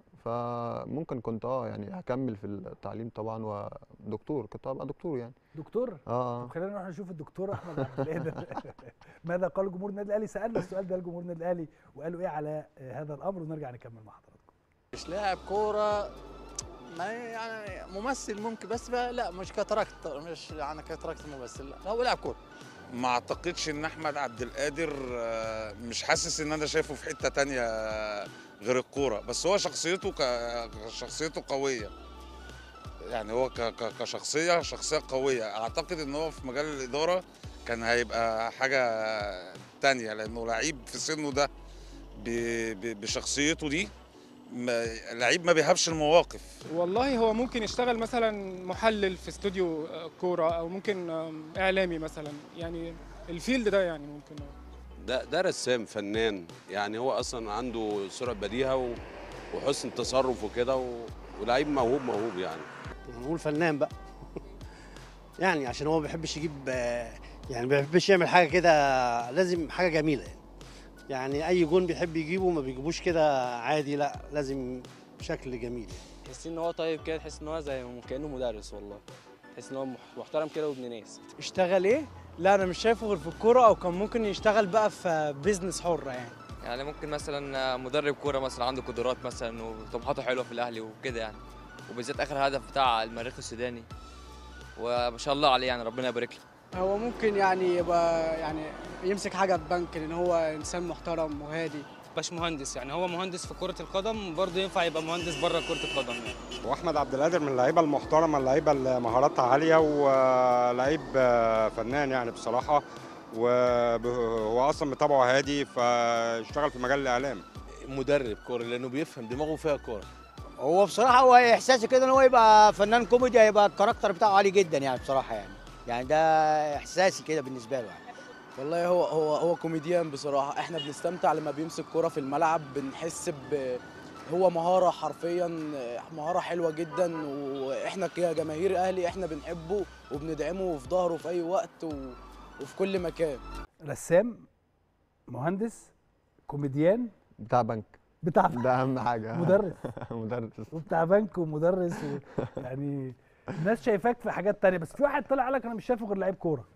فممكن كنت اه يعني هكمل في التعليم طبعا ودكتور كنت هبقى دكتور يعني دكتور اه طب اه خلينا نروح نشوف الدكتور احمد عبد القادر ماذا قال جمهور النادي الاهلي سالنا السؤال ده لجمهور النادي الاهلي وقالوا ايه على آه، هذا الامر ونرجع نكمل مع حضراتكم مش لاعب كوره ما يعني ممثل ممكن بس بقى لا مش كتركت مش يعني كتركت ممثل لا هو لاعب كوره ما اعتقدش ان احمد عبد القادر آه، مش حاسس ان انا شايفه في حته تانية آه، غير الكوره بس هو شخصيته ك- شخصيته قويه يعني هو ك- ك- كشخصيه شخصيه قويه اعتقد ان هو في مجال الاداره كان هيبقى حاجه تانية لانه لعيب في سنه ده ب- ب- بشخصيته دي ما- لعيب ما بيهابش المواقف والله هو ممكن يشتغل مثلا محلل في استوديو آه، كوره او ممكن آم، اعلامي مثلا يعني الفيلد ده يعني ممكن ده ده رسام فنان يعني هو اصلا عنده سرعه بديهه و- وحسن تصرف وكده و- ولعيب موهوب موهوب يعني نقول فنان بقى يعني عشان هو ما بيحبش يجيب آه، يعني ما بيحبش يعمل حاجه كده لازم حاجه جميله يعني يعني اي جون بيحب يجيبه ما بيجيبوش كده عادي لا لازم بشكل جميل يعني. تحس ان هو طيب كده تحس ان هو زي كانه مدرس والله تحس ان هو مح- محترم كده وابن ناس اشتغل ايه؟ لا انا مش شايفه غير في الكوره او كان ممكن يشتغل بقى في بيزنس حر يعني يعني ممكن مثلا مدرب كوره مثلا عنده قدرات مثلا وطموحاته حلوه في الاهلي وكده يعني وبالذات اخر هدف بتاع المريخ السوداني وما شاء الله عليه يعني ربنا يبارك له هو ممكن يعني يبقى يعني يمسك حاجه في بنك لان هو انسان محترم وهادي باش مهندس يعني هو مهندس في كرة القدم برضه ينفع يبقى مهندس بره كرة القدم يعني واحمد عبد القادر من اللعيبه المحترمه اللعيبه اللي مهاراتها عاليه ولعيب فنان يعني بصراحه وهو اصلا بطبعه هادي فاشتغل في مجال الاعلام مدرب كوره لانه بيفهم دماغه فيها كوره هو بصراحه هو احساسي كده ان هو يبقى فنان كوميدي هيبقى الكاركتر بتاعه عالي جدا يعني بصراحه يعني يعني ده احساسي كده بالنسبه له يعني والله هو هو هو كوميديان بصراحه احنا بنستمتع لما بيمسك كرة في الملعب بنحس ب هو مهاره حرفيا مهاره حلوه جدا واحنا كجماهير اهلي احنا بنحبه وبندعمه في ظهره في اي وقت و... وفي كل مكان رسام مهندس كوميديان بتاع بنك بتاع ده اهم حاجه مدرس مدرس وبتاع بنك ومدرس و... يعني الناس شايفاك في حاجات تانية بس في واحد طلع قال لك انا مش شايفه غير لعيب كوره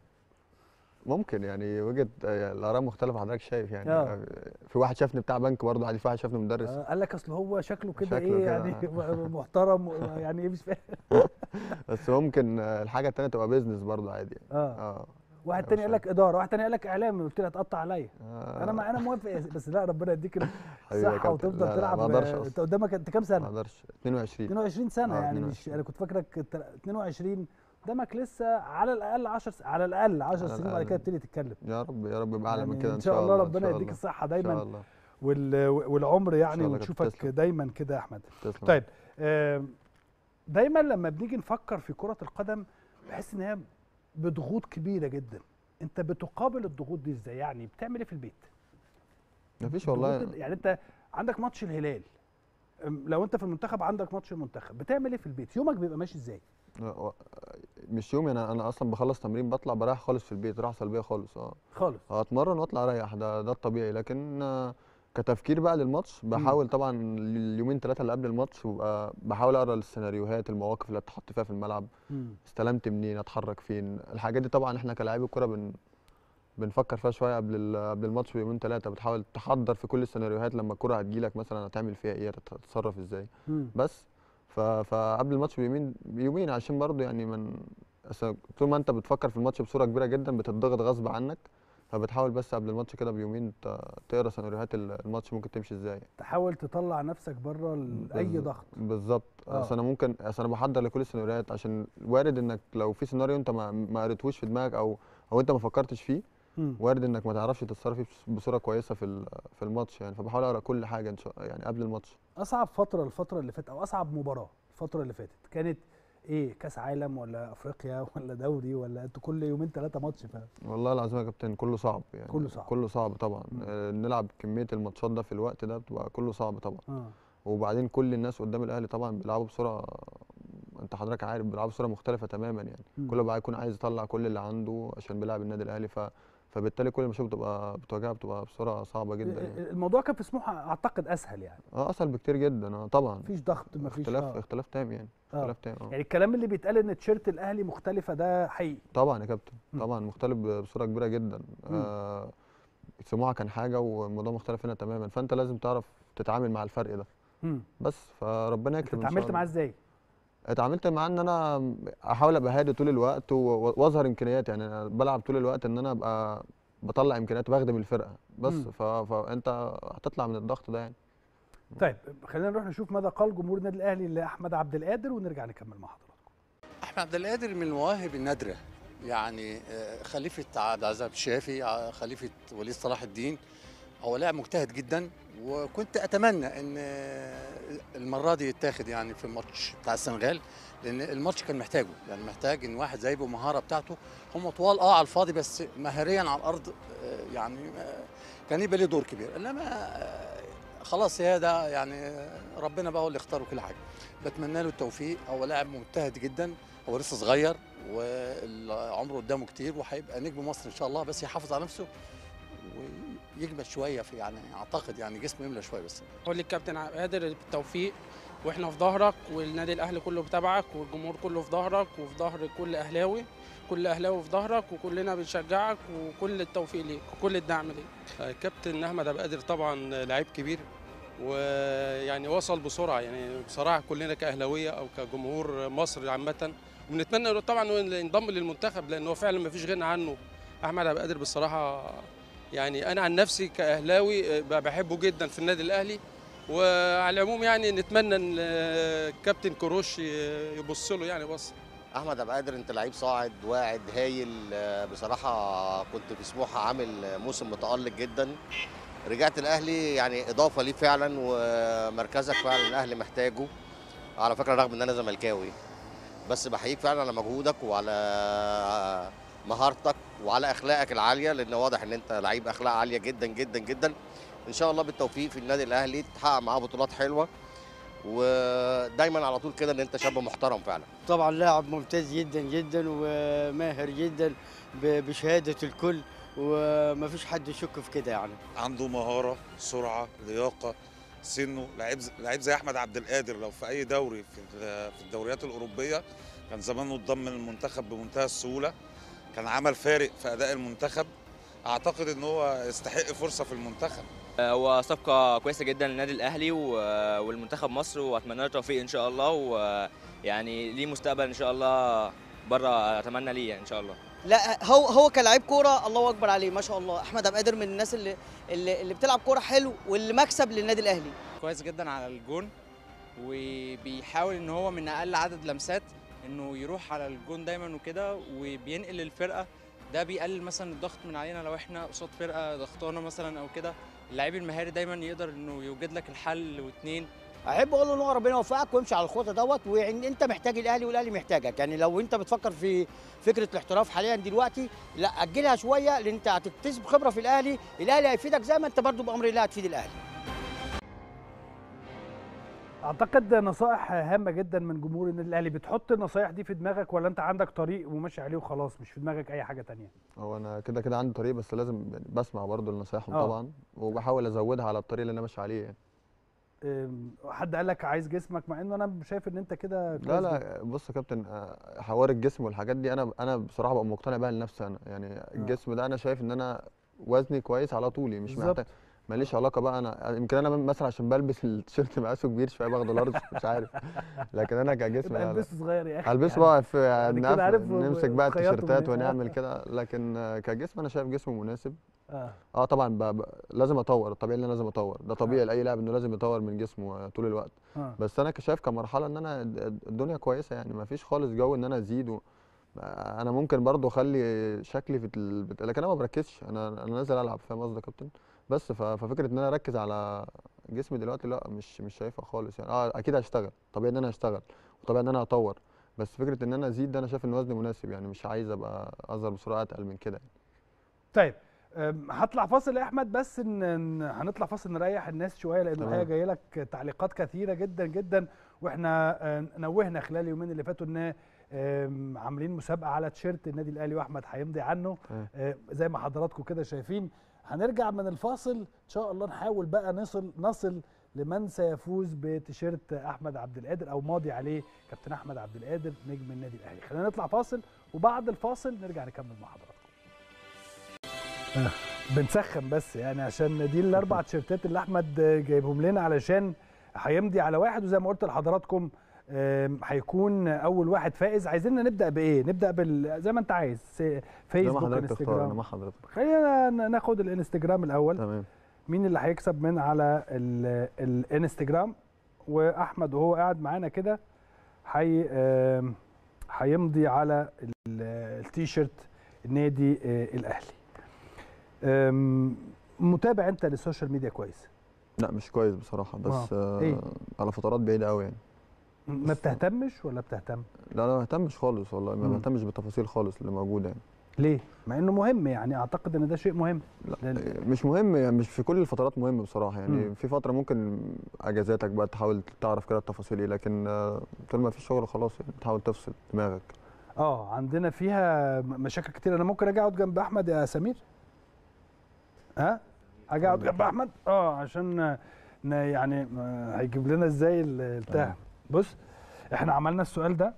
ممكن يعني وجهه آه، الاراء مختلفه حضرتك شايف يعني آه. آه، في واحد شافني بتاع بنك برضه عادي في واحد شافني مدرس آه، قال لك اصل هو شكله كده شكله ايه كده. يعني محترم و- يعني ايه مش فاهم بس ممكن آه، الحاجه التانيه تبقى بيزنس برضه عادي يعني اه اه واحد تاني قال لك اداره واحد تاني قال لك اعلام قلت له هتقطع عليا آه. انا ما انا موافق يا- بس لا ربنا يديك حبيبي يا الصحه كابتن. وتفضل لا، لا، تلعب ما أقدرش آه، أصلاً. انت قدامك انت كام سنه ما اقدرش 22 22 سنه آه، يعني مش 22. انا كنت فاكرك الت- 22 قدامك لسه على الاقل 10 س- على الاقل 10 على سنين بعد الأقل. كده تبتدي تتكلم يا رب يا رب يبقى اعلى من يعني كده ان شاء الله ربنا يديك الصحه ان دايما شاء الله وال... والعمر يعني الله كابتن، ونشوفك تسلم. دايما كده يا احمد تسلم. طيب آم، دايما لما بنيجي نفكر في كره القدم بحس ان هي بضغوط كبيره جدا انت بتقابل الضغوط دي ازاي يعني بتعمل ايه في البيت مفيش والله الضغوط ال- يعني انت عندك ماتش الهلال أم، لو انت في المنتخب عندك ماتش المنتخب بتعمل ايه في البيت يومك بيبقى ماشي ازاي آه، مش يومي انا انا اصلا بخلص تمرين بطلع بريح خالص في البيت راحه سلبيه خالص اه خالص اتمرن واطلع اريح ده ده الطبيعي لكن آه، كتفكير بقى للماتش بحاول طبعا اليومين ثلاثه اللي قبل الماتش ببقى بحاول اقرا السيناريوهات المواقف اللي هتحط فيها في الملعب مم. استلمت منين اتحرك فين الحاجات دي طبعا احنا كلاعبي الكوره بن بنفكر فيها شويه قبل ال- قبل الماتش بيومين ثلاثه بتحاول تحضر في كل السيناريوهات لما الكوره هتجيلك مثلا هتعمل فيها ايه هتتصرف ازاي مم. بس ف... فقبل الماتش بيومين بيومين عشان برضو يعني من أصل طول ما انت بتفكر في الماتش بصوره كبيره جدا بتضغط غصب عنك فبتحاول بس قبل الماتش كده بيومين ت- تقرا سيناريوهات ال- الماتش ممكن تمشي ازاي تحاول تطلع نفسك بره ال- اي بالظ- ضغط بالظبط آه. اصل انا ممكن اصل انا بحضر لكل السيناريوهات عشان وارد انك لو في سيناريو انت ما ما قريتهوش في دماغك او او انت ما فكرتش فيه مم. وارد انك ما تعرفش تتصرف فيه بص- بصوره كويسه في ال- في الماتش يعني فبحاول اقرا كل حاجه ان شاء يعني قبل الماتش اصعب فتره الفتره اللي فاتت او اصعب مباراه الفتره اللي فاتت كانت ايه كاس عالم ولا افريقيا ولا دوري ولا انتوا كل يومين ثلاثه ماتش ف والله العظيم يا كابتن كله صعب يعني كله صعب. كله صعب طبعا آه نلعب كميه الماتشات ده في الوقت ده بتبقى كله صعب طبعا اه وبعدين كل الناس قدام الاهلي طبعا بيلعبوا بصوره انت حضرتك عارف بيلعبوا بصوره مختلفه تماما يعني مم. كله بقى يكون عايز يطلع كل اللي عنده عشان بيلعب النادي الاهلي ف فبالتالي كل الماتشات بتبقى بتواجهها بتبقى بصوره صعبه جدا يعني الموضوع كان في سموحه اعتقد اسهل يعني اه اسهل بكتير جدا اه طبعا مفيش ضغط مفيش اختلاف آه. اختلاف تام يعني آه. اختلاف تام اه يعني الكلام اللي بيتقال ان تيشيرت الاهلي مختلفه ده حقيقي طبعا يا كابتن مم. طبعا مختلف بصوره كبيره جدا مم. آه سموحه كان حاجه والموضوع مختلف هنا تماما فانت لازم تعرف تتعامل مع الفرق ده مم. بس فربنا انت يكرم إن شاء اتعاملت الله. معاه ازاي اتعاملت معاه ان انا احاول ابقى هادي طول الوقت و- واظهر امكانياتي يعني انا بلعب طول الوقت ان انا ابقى بطلع امكانياتي بخدم الفرقه بس مم. ف... فانت هتطلع من الضغط ده يعني طيب خلينا نروح نشوف ماذا قال جمهور النادي الاهلي لاحمد عبد القادر ونرجع نكمل مع حضرتك احمد عبد القادر من المواهب النادره يعني آه، خليفه عبد العزيز عبد الشافي ع- خليفه وليد صلاح الدين هو لاعب مجتهد جدا وكنت اتمنى ان آه، المره دي يتاخد يعني في الماتش بتاع السنغال لان الماتش كان محتاجه يعني محتاج ان واحد زي المهاره بتاعته هم طوال اه على الفاضي بس مهاريا على الارض آه، يعني آه، كان يبقى ليه دور كبير انما آه، خلاص يا ده يعني آه، ربنا بقى هو اللي اختاره كل حاجه بتمنى له التوفيق هو لاعب مجتهد جدا هو لسه صغير وعمره قدامه كتير وهيبقى نجم مصر ان شاء الله بس يحافظ على نفسه ويجمد شويه في يعني اعتقد يعني جسمه يملى شويه بس قول للكابتن عبد القادر بالتوفيق واحنا في ظهرك والنادي الاهلي كله بتابعك والجمهور كله في ظهرك وفي ظهر كل اهلاوي كل اهلاوي في ظهرك وكلنا بنشجعك وكل التوفيق ليك وكل الدعم ليك كابتن احمد عبد القادر طبعا لعيب كبير ويعني وصل بسرعه يعني بصراحه كلنا كاهلاويه او كجمهور مصر عامه ونتمنى إنه طبعا إنه ينضم للمنتخب لان هو فعلا ما فيش غنى عنه احمد عبد القادر بصراحه يعني انا عن نفسي كاهلاوي ب- بحبه جدا في النادي الاهلي وعلى العموم يعني نتمنى ان الكابتن كروش يبص له يعني بص احمد عبد القادر انت لعيب صاعد واعد هايل آه، بصراحه كنت في سموحه عامل موسم متالق جدا رجعت الاهلي يعني اضافه ليه فعلا ومركزك فعلا الاهلي محتاجه على فكره رغم ان انا زملكاوي بس بحييك فعلا على مجهودك وعلى مهارتك وعلى اخلاقك العاليه لان واضح ان انت لعيب اخلاق عاليه جدا جدا جدا ان شاء الله بالتوفيق في النادي الاهلي تحقق معاه بطولات حلوه ودايما على طول كده ان انت شاب محترم فعلا طبعا لاعب ممتاز جدا جدا وماهر جدا ب- بشهاده الكل ومفيش حد يشك في كده يعني عنده مهاره سرعه لياقه سنه لعيب لعيب زي احمد عبد القادر لو في اي دوري في ال- في الدوريات الاوروبيه كان زمانه اتضم للمنتخب بمنتهى السهوله كان عمل فارق في اداء المنتخب اعتقد ان هو يستحق فرصه في المنتخب هو صفقة كويسة جدا للنادي الأهلي و- والمنتخب مصر وأتمنى له التوفيق إن شاء الله ويعني ليه مستقبل إن شاء الله بره أتمنى ليه يعني إن شاء الله لا هو هو كلاعب كوره الله اكبر عليه ما شاء الله احمد عبد القادر من الناس اللي اللي, اللي بتلعب كوره حلو واللي مكسب للنادي الاهلي كويس جدا على الجون وبيحاول ان هو من اقل عدد لمسات انه يروح على الجون دايما وكده وبينقل الفرقه ده بيقلل مثلا الضغط من علينا لو احنا قصاد فرقه ضغطانه مثلا او كده اللعيب المهاري دايما يقدر انه يوجد لك الحل واتنين احب اقول له ان هو ربنا يوفقك وامشي على الخطه دوت وان انت محتاج الاهلي والاهلي محتاجك يعني لو انت بتفكر في فكره الاحتراف حاليا دلوقتي لا اجلها شويه لان انت هتكتسب خبره في الاهلي الاهلي هيفيدك زي ما انت برضو بامر الله هتفيد الاهلي اعتقد نصائح هامه جدا من جمهور النادي الاهلي بتحط النصائح دي في دماغك ولا انت عندك طريق وماشي عليه وخلاص مش في دماغك اي حاجه تانية هو انا كده كده عندي طريق بس لازم يعني بسمع برضو لنصايحهم آه. طبعا وبحاول ازودها على الطريق اللي انا ماشي عليه يعني أم، حد قال لك عايز جسمك مع انه انا شايف ان انت كده لا كويس جداً. لا بص يا كابتن آه، حوار الجسم والحاجات دي انا انا بصراحه ببقى مقتنع بيها لنفسي انا يعني الجسم ده انا شايف ان انا وزني كويس على طولي مش بالظبط. محتاج ماليش علاقه بقى انا يمكن انا مثلا عشان بلبس التيشيرت مقاسه كبير شويه باخده لارج مش عارف لكن انا كجسم يبقى لا لا. البسه صغير يا اخي هلبسه يعني. بقى في يعني كده نقف- عارف نمسك بقى خياطه التيشيرتات منين. ونعمل كده لكن آه، كجسم انا شايف جسمه مناسب اه اه طبعا ب... ب... لازم اطور طبيعي ان انا لازم اطور ده طبيعي لاي لاعب انه لازم يطور من جسمه آه، طول الوقت آه. بس انا شايف كمرحله ان انا الد- الدنيا كويسه يعني ما فيش خالص جو ان انا ازيد و... آه، انا ممكن برضو اخلي شكلي في ال... بت- لكن انا ما بركزش انا انا نازل العب فاهم قصدي يا كابتن بس ف... ففكره ان انا اركز على جسمي دلوقتي لا مش مش شايفها خالص يعني اه اكيد هشتغل طبيعي ان انا هشتغل وطبيعي ان انا هطور بس فكره ان انا ازيد ده انا شايف ان وزني مناسب يعني مش عايز ابقى اظهر بسرعه اتقل من كده يعني. طيب أم، هطلع فاصل يا احمد بس ان إن هنطلع فاصل نريح الناس شويه لان تمام. الحقيقه جاي لك تعليقات كثيره جدا جدا واحنا آه، نوهنا خلال اليومين اللي فاتوا ان آم، عاملين مسابقه على تيشيرت النادي الاهلي واحمد هيمضي عنه تمام. آه، زي ما حضراتكم كده شايفين هنرجع من الفاصل ان شاء الله نحاول بقى نصل نصل لمن سيفوز بتيشيرت احمد عبد القادر او ماضي عليه كابتن احمد عبد القادر نجم النادي الاهلي خلينا نطلع فاصل وبعد الفاصل نرجع نكمل مع حضراتكم آه، بنسخن بس يعني عشان دي الاربع تيشيرتات اللي احمد جايبهم لنا علشان هيمضي على واحد وزي ما قلت لحضراتكم آم، هيكون اول واحد فائز عايزيننا نبدا بايه نبدا بال زي ما انت عايز س- زي ما فيسبوك حضرتك تختار انا انستجرام مع حضرتك خلينا ن- ناخد الانستجرام الاول تمام مين اللي هيكسب من على ال- الانستجرام واحمد وهو قاعد معانا كده هي آم، هيمضي على ال- التيشيرت النادي آه، الاهلي آم، متابع انت للسوشيال ميديا كويس لا مش كويس بصراحه بس آه. آه إيه؟ على فترات بعيده قوي يعني ما بتهتمش ولا بتهتم لا لا ما بهتمش خالص والله ما مم. بهتمش بالتفاصيل خالص اللي موجوده يعني ليه مع انه مهم يعني اعتقد ان ده شيء مهم لا مش مهم يعني مش في كل الفترات مهم بصراحه يعني مم. في فتره ممكن اجازاتك بقى تحاول تعرف كده التفاصيل ايه لكن آه، طول ما في شغل خلاص يعني تحاول تفصل دماغك اه عندنا فيها م- مشاكل كتير انا ممكن اجي اقعد جنب احمد يا سمير ها اجي اقعد جنب احمد اه عشان ن- يعني آه، هيجيب لنا ازاي ال- البتاع بص احنا عملنا السؤال ده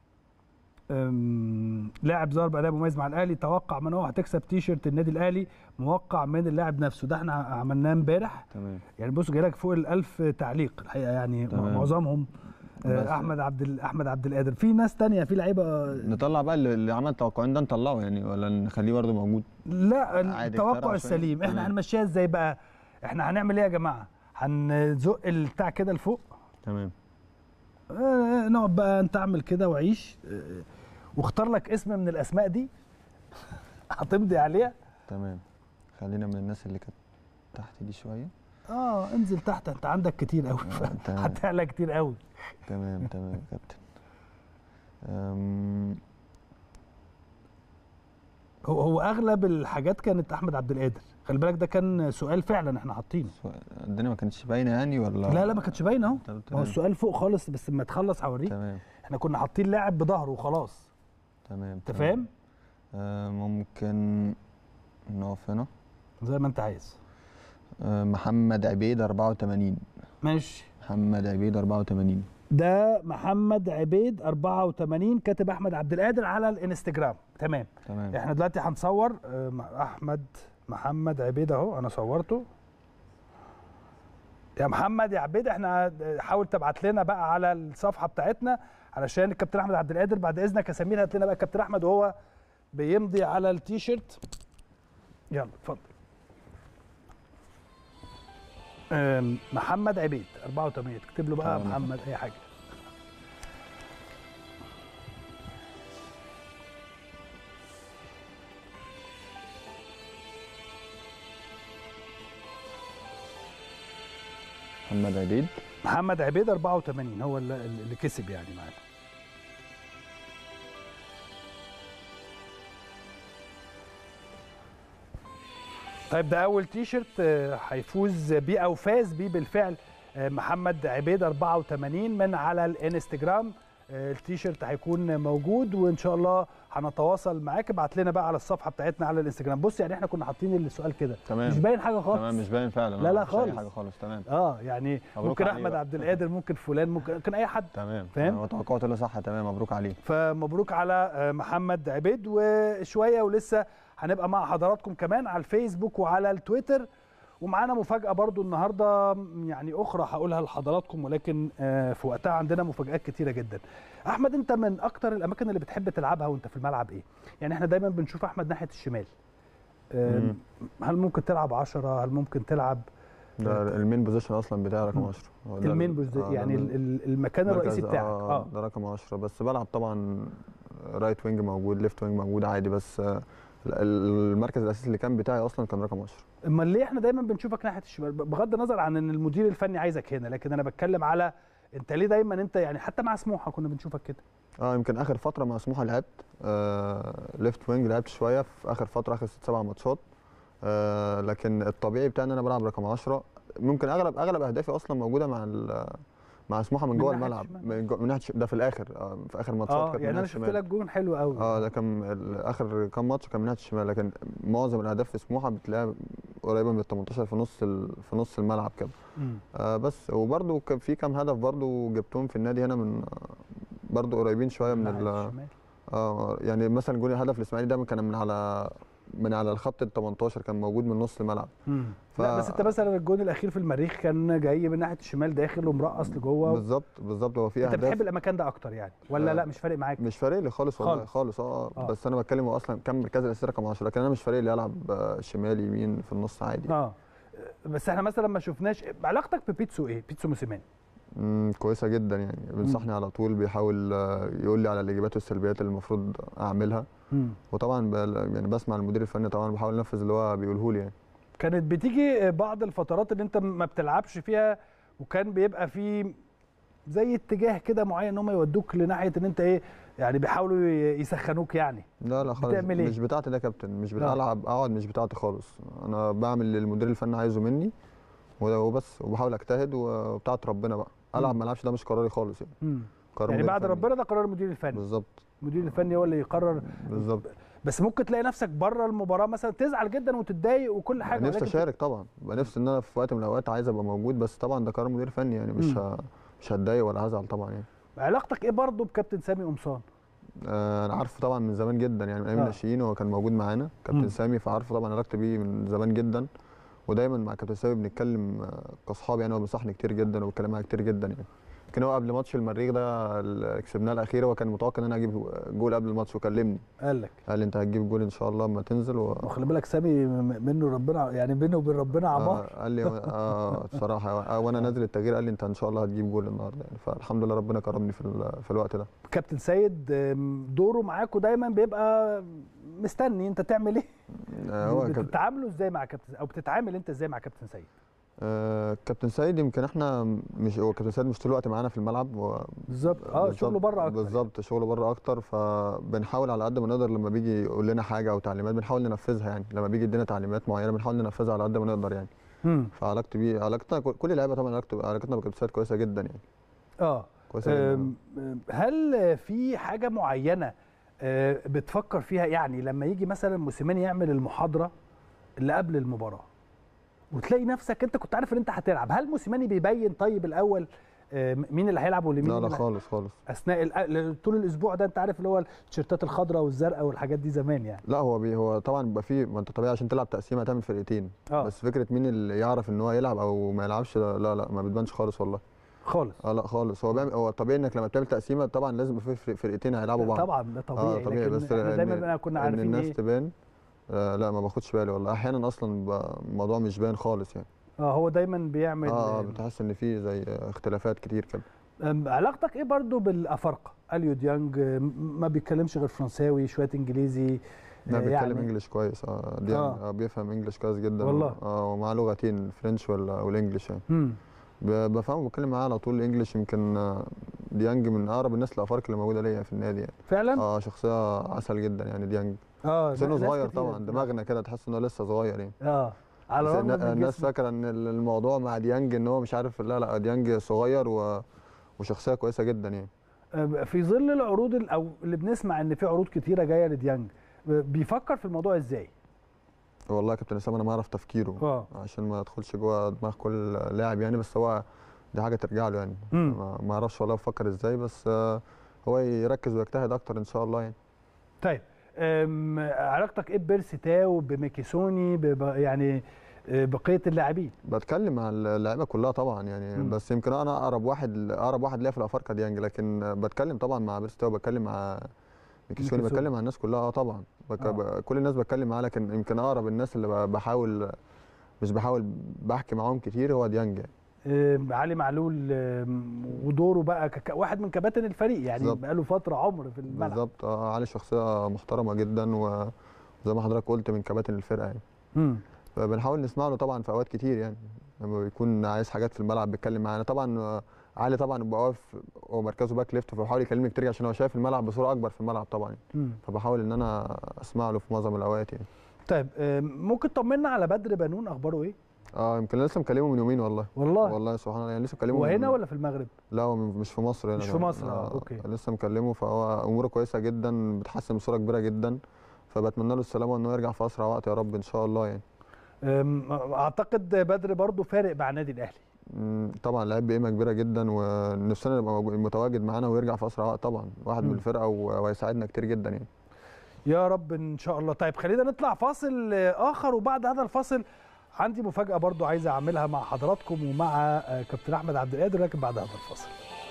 أم، لاعب ظهر باداء مميز مع الاهلي توقع من هو هتكسب تيشيرت النادي الاهلي موقع من اللاعب نفسه ده احنا عملناه امبارح تمام يعني بص جايلك فوق الألف تعليق الحقيقه يعني تمام. معظمهم آه، بس- احمد عبد ال- احمد عبد القادر في ناس تانية في لعيبه نطلع بقى اللي اللي عمل توقعين ده نطلعه يعني ولا نخليه برضه موجود لا عادي التوقع اخترع شوية. السليم احنا تمام. هنمشيها ازاي بقى احنا هنعمل ايه يا جماعه هنزق البتاع كده لفوق تمام آه، نقعد بقى انت اعمل كده وعيش آه، واختار لك اسم من الاسماء دي هتمضي عليها تمام خلينا من الناس اللي كانت تحت دي شويه اه انزل تحت انت عندك كتير قوي تمام. هتعلى كتير قوي تمام تمام يا كابتن أم، هو هو اغلب الحاجات كانت احمد عبد القادر خلي بالك ده كان سؤال فعلا احنا حاطينه الدنيا ما كانتش باينه يعني ولا لا لا ما كانتش باينه اهو تمام. ما هو السؤال فوق خالص بس لما تخلص هوريك تمام احنا كنا حاطين لاعب بظهره وخلاص تمام انت تمام. فاهم آه، ممكن نقف هنا زي ما انت عايز آه، محمد عبيد 84 ماشي محمد عبيد 84 ده محمد عبيد 84 كاتب احمد عبد القادر على الانستجرام تمام تمام احنا دلوقتي هنصور آه، مع احمد محمد عبيد اهو انا صورته يا محمد يا عبيد احنا حاول تبعت لنا بقى على الصفحه بتاعتنا علشان الكابتن احمد عبد القادر بعد اذنك يا سمير هات لنا بقى الكابتن احمد وهو بيمضي على التيشيرت يلا اتفضل آم، محمد عبيد 84 اكتب له بقى تمام. محمد اي حاجه محمد عبيد محمد عبيد 84 هو اللي, اللي كسب يعني معانا طيب ده اول تيشرت آه، هيفوز بيه او فاز بيه بالفعل آه، محمد عبيد 84 من على الانستجرام آه، التيشيرت هيكون موجود وان شاء الله هنتواصل معاك ابعت لنا بقى على الصفحه بتاعتنا على الانستجرام بص يعني احنا كنا حاطين السؤال كده تمام مش باين حاجه خالص تمام مش باين فعلا لا آه، لا مفيش أي خالص. حاجه خالص تمام اه يعني مبروك ممكن عليه احمد بقى. عبد القادر ممكن فلان ممكن ممكن اي حد تمام فاهم؟ هو توقعه طلع صح تمام مبروك عليه فمبروك على آه، محمد عبيد وشويه ولسه هنبقى مع حضراتكم كمان على الفيسبوك وعلى التويتر ومعانا مفاجاه برضو النهارده يعني اخرى هقولها لحضراتكم ولكن آه، في وقتها عندنا مفاجات كتيره جدا احمد انت من اكتر الاماكن اللي بتحب تلعبها وانت في الملعب ايه يعني احنا دايما بنشوف احمد ناحيه الشمال آه، مم. هل ممكن تلعب 10 هل ممكن تلعب ده المين بوزيشن اصلا بتاعي رقم 10 هو ده المين ال- بوزيشن آه، ده يعني من- ال- ال- المكان مركز- الرئيسي بتاعك اه اه ده رقم 10 بس بلعب طبعا رايت وينج موجود ليفت وينج موجود عادي بس آه، ال- المركز الاساسي اللي كان بتاعي اصلا كان رقم 10 امال ليه احنا دايما بنشوفك ناحيه الشمال بغض النظر عن ان المدير الفني عايزك هنا لكن انا بتكلم على انت ليه دايما انت يعني حتى مع سموحه كنا بنشوفك كده اه يمكن اخر فتره مع سموحه لعبت آه ليفت وينج لعبت شويه في اخر فتره اخر ست سبع ماتشات آه لكن الطبيعي بتاعي ان انا بلعب رقم 10 ممكن اغلب اغلب اهدافي اصلا موجوده مع ال- مع سموحه من من جوه ناحية الملعب الشمال. من, جو من ناحيه الش- ده في الاخر آه في اخر ماتشات اه كانت من يعني ناحية انا شفت الشمال. لك جون حلو قوي اه ده كان ال- اخر كام ماتش كان من ناحيه الشمال لكن معظم الاهداف في سموحه بتلاقيها قريبه من ال 18 في نص ال- في نص الملعب كده مم. آه بس وبرده كان في كام هدف برده جبتهم في النادي هنا من برده قريبين شويه من ناحية ال الشمال. اه يعني مثلا جول الهدف الاسماعيلي ده كان من على من على الخط ال 18 كان موجود من نص الملعب مم. ف- لا بس انت مثلا الجون الاخير في المريخ كان جاي من ناحيه الشمال داخل ومرقص لجوه بالظبط بالظبط هو في انت اهداف بتحب المكان ده اكتر يعني ولا آه. لا مش فارق معاك مش فارق لي خالص والله خالص. خالص اه, آه. بس انا بتكلم هو اصلا كان مركز الاساسي رقم 10 لكن انا مش فارق لي العب آه، شمال يمين في النص عادي اه بس احنا مثلا ما شفناش علاقتك ببيتسو ايه بيتسو موسيماني مم، كويسه جدا يعني بينصحني على طول بيحاول آه، يقول لي على الايجابيات والسلبيات اللي المفروض اعملها مم. وطبعا ب- يعني بسمع المدير الفني طبعا بحاول انفذ اللي هو بيقوله لي يعني كانت بتيجي بعض الفترات اللي انت ما بتلعبش فيها وكان بيبقى في زي اتجاه كده معين ان هم يودوك لناحيه ان انت ايه يعني بيحاولوا ي- يسخنوك يعني لا لا خالص بتعمل ايه؟ مش بتاعتي ده يا كابتن مش آه. بلعب اقعد مش بتاعتي خالص انا بعمل اللي المدير الفني عايزه مني وده وبس وبحاول اجتهد وبتاعت ربنا بقى العب مم. ما العبش ده مش قراري خالص يعني مم. قرار يعني مدير بعد الفني. ربنا ده قرار المدير الفني بالظبط المدير الفني هو اللي يقرر بالظبط بس ممكن تلاقي نفسك بره المباراه مثلا تزعل جدا وتتضايق وكل حاجه نفسي ولكن اشارك طبعا بقى نفسي ان انا في وقت من الاوقات عايز ابقى موجود بس طبعا ده قرار مدير فني يعني مش مم. ه... مش هتضايق ولا هزعل طبعا يعني علاقتك ايه برضه بكابتن سامي قمصان آه، انا عارفه طبعا من زمان جدا يعني من ايام آه. الناشئين هو كان موجود معانا مم. كابتن سامي فعارفه طبعا علاقتي بيه من زمان جدا ودايما مع كابتن سامي بنتكلم آه، كاصحاب يعني هو بينصحني كتير جدا وبيتكلم معايا كتير جدا يعني كان هو قبل ماتش المريخ ده اللي كسبناه الاخير هو كان متوقع ان انا اجيب جول قبل الماتش وكلمني قال لك قال لي انت هتجيب جول ان شاء الله اما تنزل و... وخلي بالك سامي م- منه ربنا يعني بينه وبين ربنا عمار آه قال لي اه بصراحه آه وانا نازل التغيير قال لي انت ان شاء الله هتجيب جول النهارده يعني فالحمد لله ربنا كرمني في ال- في الوقت ده كابتن سيد آم، دوره معاكوا دايما بيبقى مستني انت تعمل ايه آه هو كاب- بتتعاملوا ازاي مع كابتن او بتتعامل انت ازاي مع كابتن سيد آه كابتن سيد يمكن احنا مش هو كابتن سيد مش طول الوقت معانا في الملعب هو بالظبط اه شغله بره اكتر بالظبط شغله بره اكتر فبنحاول على قد ما نقدر لما بيجي يقول لنا حاجه او تعليمات بنحاول ننفذها يعني لما بيجي يدينا تعليمات معينه بنحاول ننفذها على قد ما نقدر يعني مم. فعلاقتي بيه علاقتنا كل كل اللعيبه طبعا علاقته علاقتنا بكابتن سيد كويسه جدا يعني اه كويسه جدا آم، آم، هل في حاجه معينه آه، بتفكر فيها يعني لما يجي مثلا موسيماني يعمل المحاضره اللي قبل المباراه وتلاقي نفسك انت كنت عارف ان انت هتلعب هل موسيماني بيبين طيب الاول آه، مين اللي هيلعب واللي مين لا لا اللي خالص خالص اثناء الأ- طول الاسبوع ده انت عارف اللي هو التيشيرتات الخضراء والزرقاء والحاجات دي زمان يعني لا هو بي هو طبعا بيبقى فيه ما انت طبيعي عشان تلعب تقسيمه هتعمل فرقتين آه. بس فكره مين اللي يعرف ان هو يلعب او ما يلعبش لا لا, لا ما بتبانش خالص والله خالص اه لا خالص هو بيعمل هو طبيعي انك لما بتعمل تقسيمه طبعا لازم يبقى في فرق- فرقتين هيلعبوا بعض طبعا ده طبيعي, اه طبيعي لكن بس احنا إن- دايما بقى كنا ان عارفين الناس ايه تبان آه لا ما باخدش بالي والله احيانا اصلا بيبقى الموضوع مش باين خالص يعني اه هو دايما بيعمل اه آه، بتحس ان في زي اختلافات كتير كده أم، علاقتك ايه برضو بالافارقه اليو ديانج أم، ما بيتكلمش غير فرنساوي شويه انجليزي لا آه، بيتكلم يعني انجلش كويس اه دي آه. آه. بيفهم انجلش كويس جدا والله. اه ومعاه لغتين فرنش ولا والانجلش يعني مم. ب- بفهمه بتكلم معاه على طول انجلش يمكن آه، ديانج من اقرب الناس الافارقه اللي موجوده ليا في النادي يعني فعلا اه شخصيه عسل جدا يعني ديانج اه سنه ناس صغير كتير. طبعا دماغنا كده تحس انه لسه صغير يعني اه على بس الرغم النا- من الناس جسمه فاكره ان ال- الموضوع مع ديانج ان هو مش عارف لا لا ديانج صغير و... وشخصيه كويسه جدا يعني أم، في ظل العروض ال- او اللي بنسمع ان في عروض كتيره جايه لديانج أه، بيفكر في الموضوع ازاي والله يا كابتن اسامه انا ما اعرف تفكيره اه عشان ما ادخلش جوه دماغ كل لاعب يعني بس هو دي حاجه ترجع له يعني مم. ما ما اعرفش والله بفكر ازاي بس آه، هو يركز ويجتهد اكتر ان شاء الله يعني طيب أم، علاقتك ايه ببيرسي تاو بميكيسوني ب- ب- يعني أه، بقيه اللاعبين بتكلم مع اللعيبه كلها طبعا يعني مم. بس يمكن انا اقرب واحد اقرب واحد ليا في الافارقه ديانج لكن بتكلم طبعا مع بيرستو بتكلم مع ميكيسوني ميكيسوني. بتكلم مع الناس كلها اه طبعا بك... آه. ب- كل الناس بتكلم معاها لكن يمكن اقرب الناس اللي ب- بحاول مش بحاول بحكي معاهم كتير هو ديانج يعني أم، علي معلول أم، ودوره بقى كك- واحد من كباتن الفريق يعني بالظبط. بقاله فتره عمر في الملعب بالظبط اه علي شخصيه محترمه جدا وزي ما حضرتك قلت من كباتن الفرقه يعني مم. فبنحاول نسمع له طبعا في اوقات كتير يعني لما بيكون عايز حاجات في الملعب بيتكلم معانا طبعا آه، علي طبعا بيبقى واقف هو مركزه باك ليفت فبحاول يكلمني كتير عشان هو شايف الملعب بصوره اكبر في الملعب طبعا يعني. مم. فبحاول ان انا اسمع له في معظم الاوقات يعني طيب أم، ممكن تطمنا على بدر بنون اخباره ايه اه يمكن لسه مكلمه من يومين والله والله والله سبحان الله يعني لسه مكلمه هو هنا من- ولا في المغرب لا هو من- مش في مصر هنا مش في مصر، آه، أوكي. لسه مكلمه فهو اموره كويسه جدا بتحسن بصوره كبيره جدا فبتمنى له السلامه وان هو يرجع في اسرع وقت يا رب ان شاء الله يعني أم، اعتقد بدر برضو فارق مع النادي الاهلي مم، طبعا لعيب بقيمه كبيره جدا ونفسنا يبقى موجو- متواجد معانا ويرجع في اسرع وقت طبعا واحد مم. من الفرقه و- وهيساعدنا كتير جدا يعني يا رب ان شاء الله طيب خلينا نطلع فاصل آه، اخر وبعد هذا الفاصل عندي مفاجاه برضو عايز اعملها مع حضراتكم ومع آه، كابتن احمد عبد القادر لكن بعد هذا الفاصل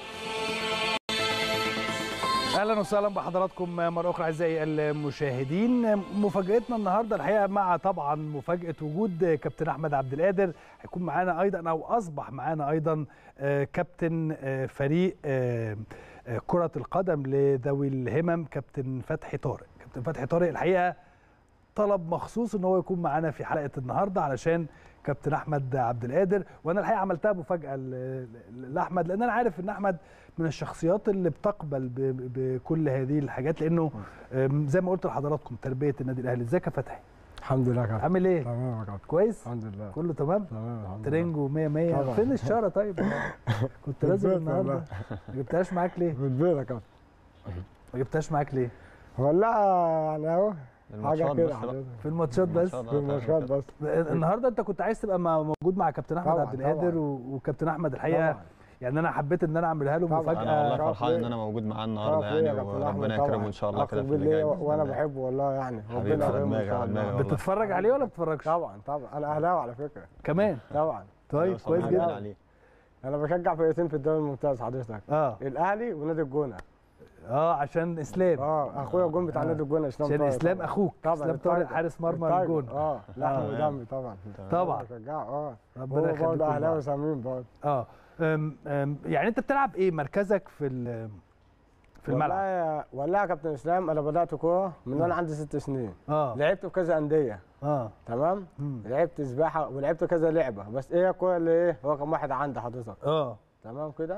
اهلا وسهلا بحضراتكم مره اخرى اعزائي المشاهدين مفاجاتنا النهارده الحقيقه مع طبعا مفاجاه وجود كابتن احمد عبد القادر هيكون معانا ايضا او اصبح معانا ايضا آه، كابتن آه، فريق آه، آه، كره القدم لذوي الهمم كابتن فتحي طارق كابتن فتحي طارق الحقيقه طلب مخصوص ان هو يكون معانا في حلقه النهارده علشان كابتن احمد عبد القادر وانا الحقيقه عملتها مفاجاه ل- ل- لاحمد لان انا عارف ان احمد من الشخصيات اللي بتقبل ب- ب- بكل هذه الحاجات لانه أم، زي ما قلت لحضراتكم تربيه النادي الاهلي ازيك يا فتحي الحمد لله يا كابتن عامل ايه تمام يا كابتن كويس الحمد لله كله تمام تمام الحمد لله ترنجو 100 100 طبعاً. فين الشاره طيب كنت في لازم البيت النهارده والله. ما جبتهاش معاك ليه في البيت يا كابتن ما جبتهاش معاك ليه والله يعني اهو حاجه الماتشات كده بس بقى. حضرتك. في الماتشات بس في الماتشات بس النهارده انت كنت عايز تبقى مع- موجود مع كابتن احمد طبعاً، عبد القادر طبعاً. و- وكابتن احمد الحقيقه طبعاً. يعني انا حبيت ان انا اعملها له طبعاً. مفاجاه انا والله شرف فرحان ان ليا. انا موجود معاه شرف النهارده ليا يعني يا كابتن أحمد وربنا طبعاً. يكرمه ان شاء الله كده أقسم في اللي بالله جاي بإذن وانا الله. بحبه والله يعني حبيبي ربنا على يكرمه ان دماغي، شاء على دماغي الله والله. بتتفرج عليه ولا بتتفرجش طبعا طبعا انا اهلاوي على فكره كمان طبعا طيب كويس جدا أهلاوي. انا بشجع فرقتين في الدوري الممتاز حضرتك اه الاهلي ونادي الجونه اه عشان اسلام اه اخويا الجون بتاع آه. نادي الجونه اسلام عشان طارق اسلام طبعاً. اخوك طبعا اسلام طارق التايجر. حارس مرمى التايجر. الجون اه لحم آه. ودم طبعا طبعاً. بشجعه اه ربنا هو يخليكم برضه اهلاوي لبعض. صميم برضه اه أم أم يعني انت بتلعب ايه مركزك في ال- في الملعب والله والله يا كابتن اسلام انا بدات كوره من وانا عندي ست سنين اه لعبت في كذا انديه اه تمام لعبت سباحه ولعبت كذا لعبه بس ايه الكوره اللي ايه رقم واحد عندي حضرتك اه تمام كده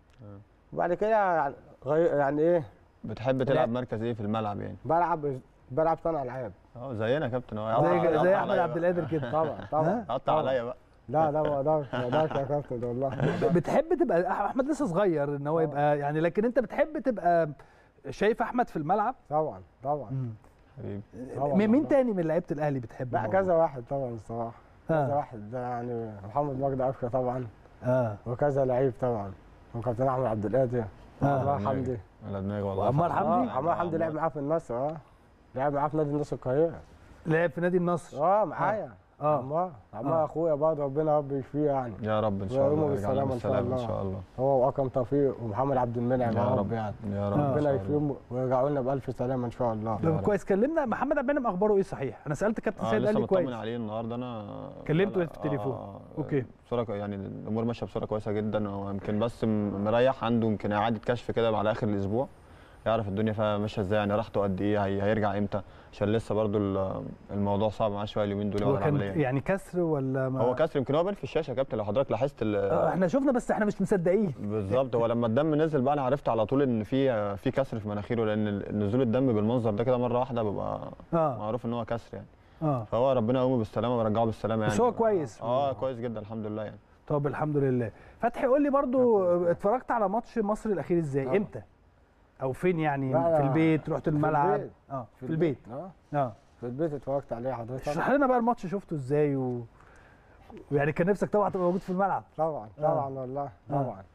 وبعد كده يعني غير يعني ايه بتحب تلعب مركز ايه في الملعب يعني بلعب بلعب صانع العاب اه زينا يا كابتن هو زي يقطع- زي يقطع احمد عليا عبد بقى. القادر كده طبعا طبعا قطع عليا بقى لا لا ما اقدرش ما اقدرش يا كابتن ده والله بتحب تبقى احمد لسه صغير ان هو يبقى يعني لكن انت بتحب تبقى شايف احمد في الملعب طبعا طبعا حبيبي طبعاً مين مين والله. تاني من لعيبه الاهلي بتحب لا كذا واحد طبعا الصراحه آه. كذا واحد ده يعني محمد مجدي عفشه طبعا اه وكذا لعيب طبعا وكابتن احمد عبد القادر آه. عمار حمدي على دماغي والله وعمار حمدي؟ اه عمار حمدي لعب معاه في النصر اه لعب معاه في نادي النصر القاهره لعب في نادي النصر اه معايا اه عمار عمار آه. اخويا برضه ربنا رب يشفيه يعني يا رب ان شاء ويقومه الله يرجع لنا بالسلامه ان شاء بالسلامه الله ان شاء الله هو واكرم توفيق ومحمد عبد المنعم يا يا رب. رب يعني يا رب إن ربنا شاء الله. يشفيهم ويرجعوا لنا بالف سلامه ان شاء الله طب كويس كلمنا محمد عبد المنعم اخباره ايه صحيح انا سالت كابتن اه سيد قال لسه لي مطمن كويس عليه النهارده انا كلمته لا، في التليفون. آه، أوكي. بصوره كو- يعني الامور ماشيه بصوره كويسه جدا هو يمكن بس م- مريح عنده يمكن اعاده كشف كده على اخر الاسبوع يعرف الدنيا فيها ماشيه ازاي يعني راحته قد ايه هي- هيرجع امتى عشان لسه برضو ال- الموضوع صعب معاه شويه اليومين دول هو بعد كان العمليه يعني كسر ولا ما هو كسر يمكن هو بان في الشاشه يا كابتن لو حضرتك لاحظت ال- آه، احنا شفنا بس احنا مش مصدقين بالظبط هو لما الدم نزل بقى انا عرفت على طول ان في في كسر في مناخيره لان ال- نزول الدم بالمنظر ده كده مره واحده بيبقى اه معروف ان هو كسر يعني اه فهو ربنا يقومه بالسلامه ويرجعه بالسلامه يعني بس هو كويس اه كويس جدا الحمد لله يعني طب الحمد لله فتحي قول لي برضو اتفرجت على ماتش مصر الاخير ازاي طبعا. امتى او فين يعني لا، في البيت رحت في الملعب البيت. اه في البيت اه اه في البيت اتفرجت عليه حضرتك اشرح لنا بقى الماتش شفته ازاي و... ويعني كان نفسك طبعا تبقى موجود في الملعب طبعا آه. طبعا والله آه. طبعا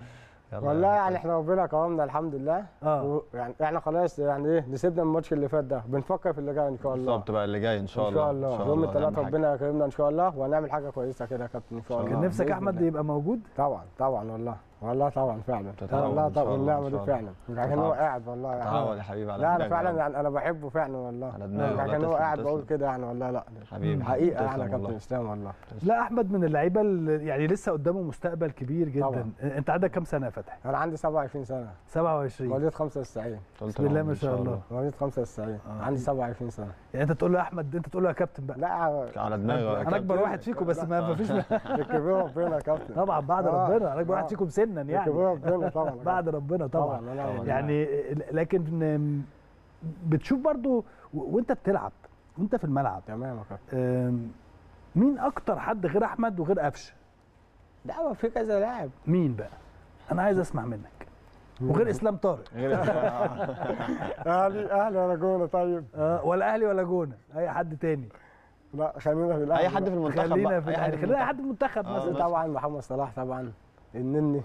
والله يعني احنا ربنا كرمنا الحمد لله اه يعني احنا خلاص يعني ايه نسيبنا من الماتش اللي فات ده بنفكر في اللي جاي ان شاء الله بالظبط بقى اللي جاي ان شاء ان الله شاء الله يوم نعمل الثلاث حاجة. ربنا يكرمنا ان شاء الله وهنعمل حاجه كويسه كده يا كابتن ان شاء الله كان نفسك بإذن احمد الله. يبقى موجود طبعا طبعا والله والله طبعا فعلا تتعود والله إن شاء طبعا الله، إن النعمه شاء دي الله. فعلا لكن هو تتعود. قاعد والله يعني تتعود يا حبيبي على لا انا دماغي فعلا والله. يعني انا بحبه فعلا والله على دماغي والله، لكن هو تسلم، قاعد بقول تسلم. كده يعني والله لا حبيبي حقيقه يعني تسلم يا كابتن والله. اسلام والله لا احمد من اللعيبه اللي يعني لسه قدامه مستقبل كبير جدا طبعا. انت عندك كام سنه يا فتحي انا عندي 27 سنه 27 مواليد 95 بسم الله ما شاء الله مواليد 95 عندي 27 سنه يعني انت تقول له يا احمد انت تقول له يا كابتن بقى لا على دماغي انا اكبر واحد فيكم بس ما ما فيش الكبير ربنا يا كابتن طبعا بعد آه. ربنا انا اكبر واحد آه. فيكم سنا يعني الكبير ربنا طبعا بعد ربنا طبعا, طبعا، لا، لا، لا. يعني لكن بتشوف برضو و- وانت بتلعب وانت في الملعب تمام يا كابتن أم، مين اكتر حد غير احمد وغير قفشه لا هو في كذا لاعب مين بقى انا عايز اسمع منك وغير اسلام طارق اهلي اهلي ولا جونه طيب آه، ولا اهلي ولا جونه اي حد تاني لا خلينا في الاهلي اي حد في المنتخب خلينا بقى. في أي حد الاهلي في خلينا اي المنتخب. حد في المنتخب آه، مثلا بس. طبعا محمد صلاح طبعا النني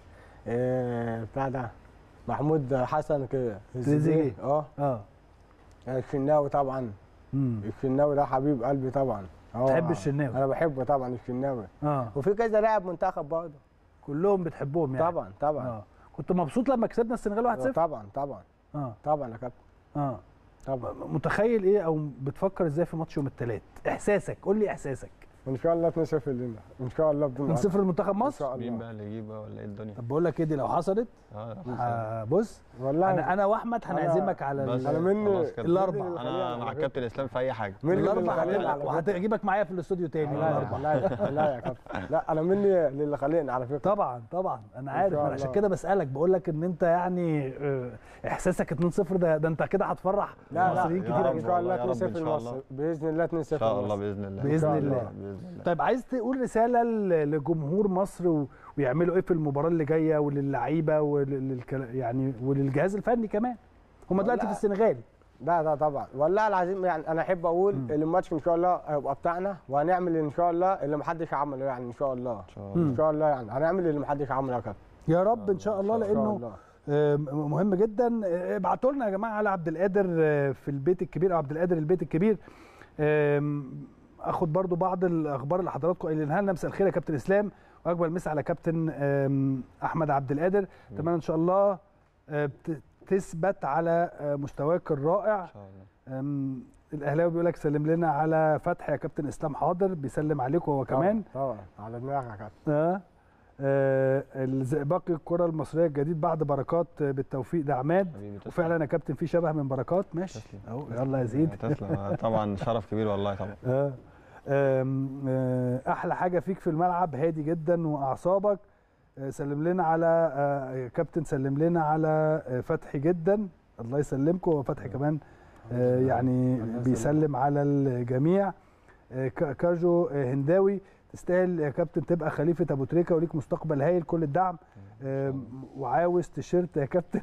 إيه بتاع ده محمود حسن كده تريزيجيه. اه اه الشناوي طبعا مم. الشناوي ده حبيب قلبي طبعا هو- تحب الشناوي؟ انا بحبه طبعا الشناوي اه وفي كذا لاعب منتخب برضه كلهم بتحبهم يعني طبعا طبعا اه كنت مبسوط لما كسبنا السنغال 1-0 طبعا طبعا اه طبعا يا كابتن اه طبعا متخيل ايه او بتفكر ازاي في ماتش يوم الثلاث احساسك قول لي احساسك ان شاء الله 2-0 لنا ان شاء الله بدون 2-0 لمنتخب ان مصر شاء مين الله بقى اللي يجيب ولا ايه الدنيا طب بقول لك ايه دي لو حصلت اه آه بص والله انا انا واحمد أنا- هنعزمك على بس ال- انا مني خلاص كده. الاربع انا مع الكابتن اسلام في اي حاجه مني الاربع للي خلينا هتبقى- على فكرة. وهتجيبك معايا في الاستوديو تاني لا الاربع لا لا يا كابتن لا انا مني للي خلقني على فكره طبعا طبعا انا إن عارف شاء أنا عشان الله. كده بسالك بقول لك ان انت يعني آه، احساسك 2-0 ده ده انت كده هتفرح لا لا مصريين يا كتير رب ان شاء الله والله، يا رب 2-0 إن شاء لمصر الله. باذن الله 2-0 ان شاء الله لمصر. باذن الله بإذن إن شاء الله. باذن الله طيب عايز تقول رساله ل- لجمهور مصر و... ويعملوا ايه في المباراه اللي جايه وللعيبه ولل... يعني وللجهاز الفني كمان هم دلوقتي في والله. السنغال لا لا طبعا والله العظيم يعني انا احب اقول ان الماتش ان شاء الله هيبقى بتاعنا وهنعمل ان شاء الله اللي محدش عمله يعني ان شاء الله ان شاء مم. الله ان شاء الله يعني هنعمل اللي محدش عمله يا كابتن يا رب ان شاء الله ان شاء لانه الله آه، مهم جدا آه، ابعتوا لنا يا جماعه على عبد القادر آه، في البيت الكبير او عبد القادر البيت الكبير آم، اخد برضو بعض الاخبار اللي حضراتكم قايلينها لنا مساء الخير يا كابتن اسلام واكبر مسا على كابتن آم، احمد عبد القادر اتمنى ان شاء الله آه، بت- تثبت على آه، مستواك الرائع ان شاء الله آم، الاهلاوي بيقول لك سلم لنا على فتحي يا كابتن اسلام حاضر بيسلم عليكم هو كمان طبعا طبعا على دماغك يا كابتن اه آه، الزئبقي الكره المصريه الجديد بعد بركات آه، بالتوفيق ده عماد حبيبي تسلم. وفعلا يا كابتن في شبه من بركات ماشي تسلم. اهو يلا يا زيد تسلم طبعا شرف كبير والله طبعا آه. آم، آه، احلى حاجه فيك في الملعب هادي جدا واعصابك آه، سلم لنا على آه، يا كابتن سلم لنا على آه، فتحي جدا الله يسلمكم وفتحي كمان آه، يعني بيسلم على الجميع آه، ك- كاجو آه، هنداوي تستاهل يا كابتن تبقى خليفه ابو تريكه وليك مستقبل هايل كل الدعم آم، وعاوز تيشيرت يا كابتن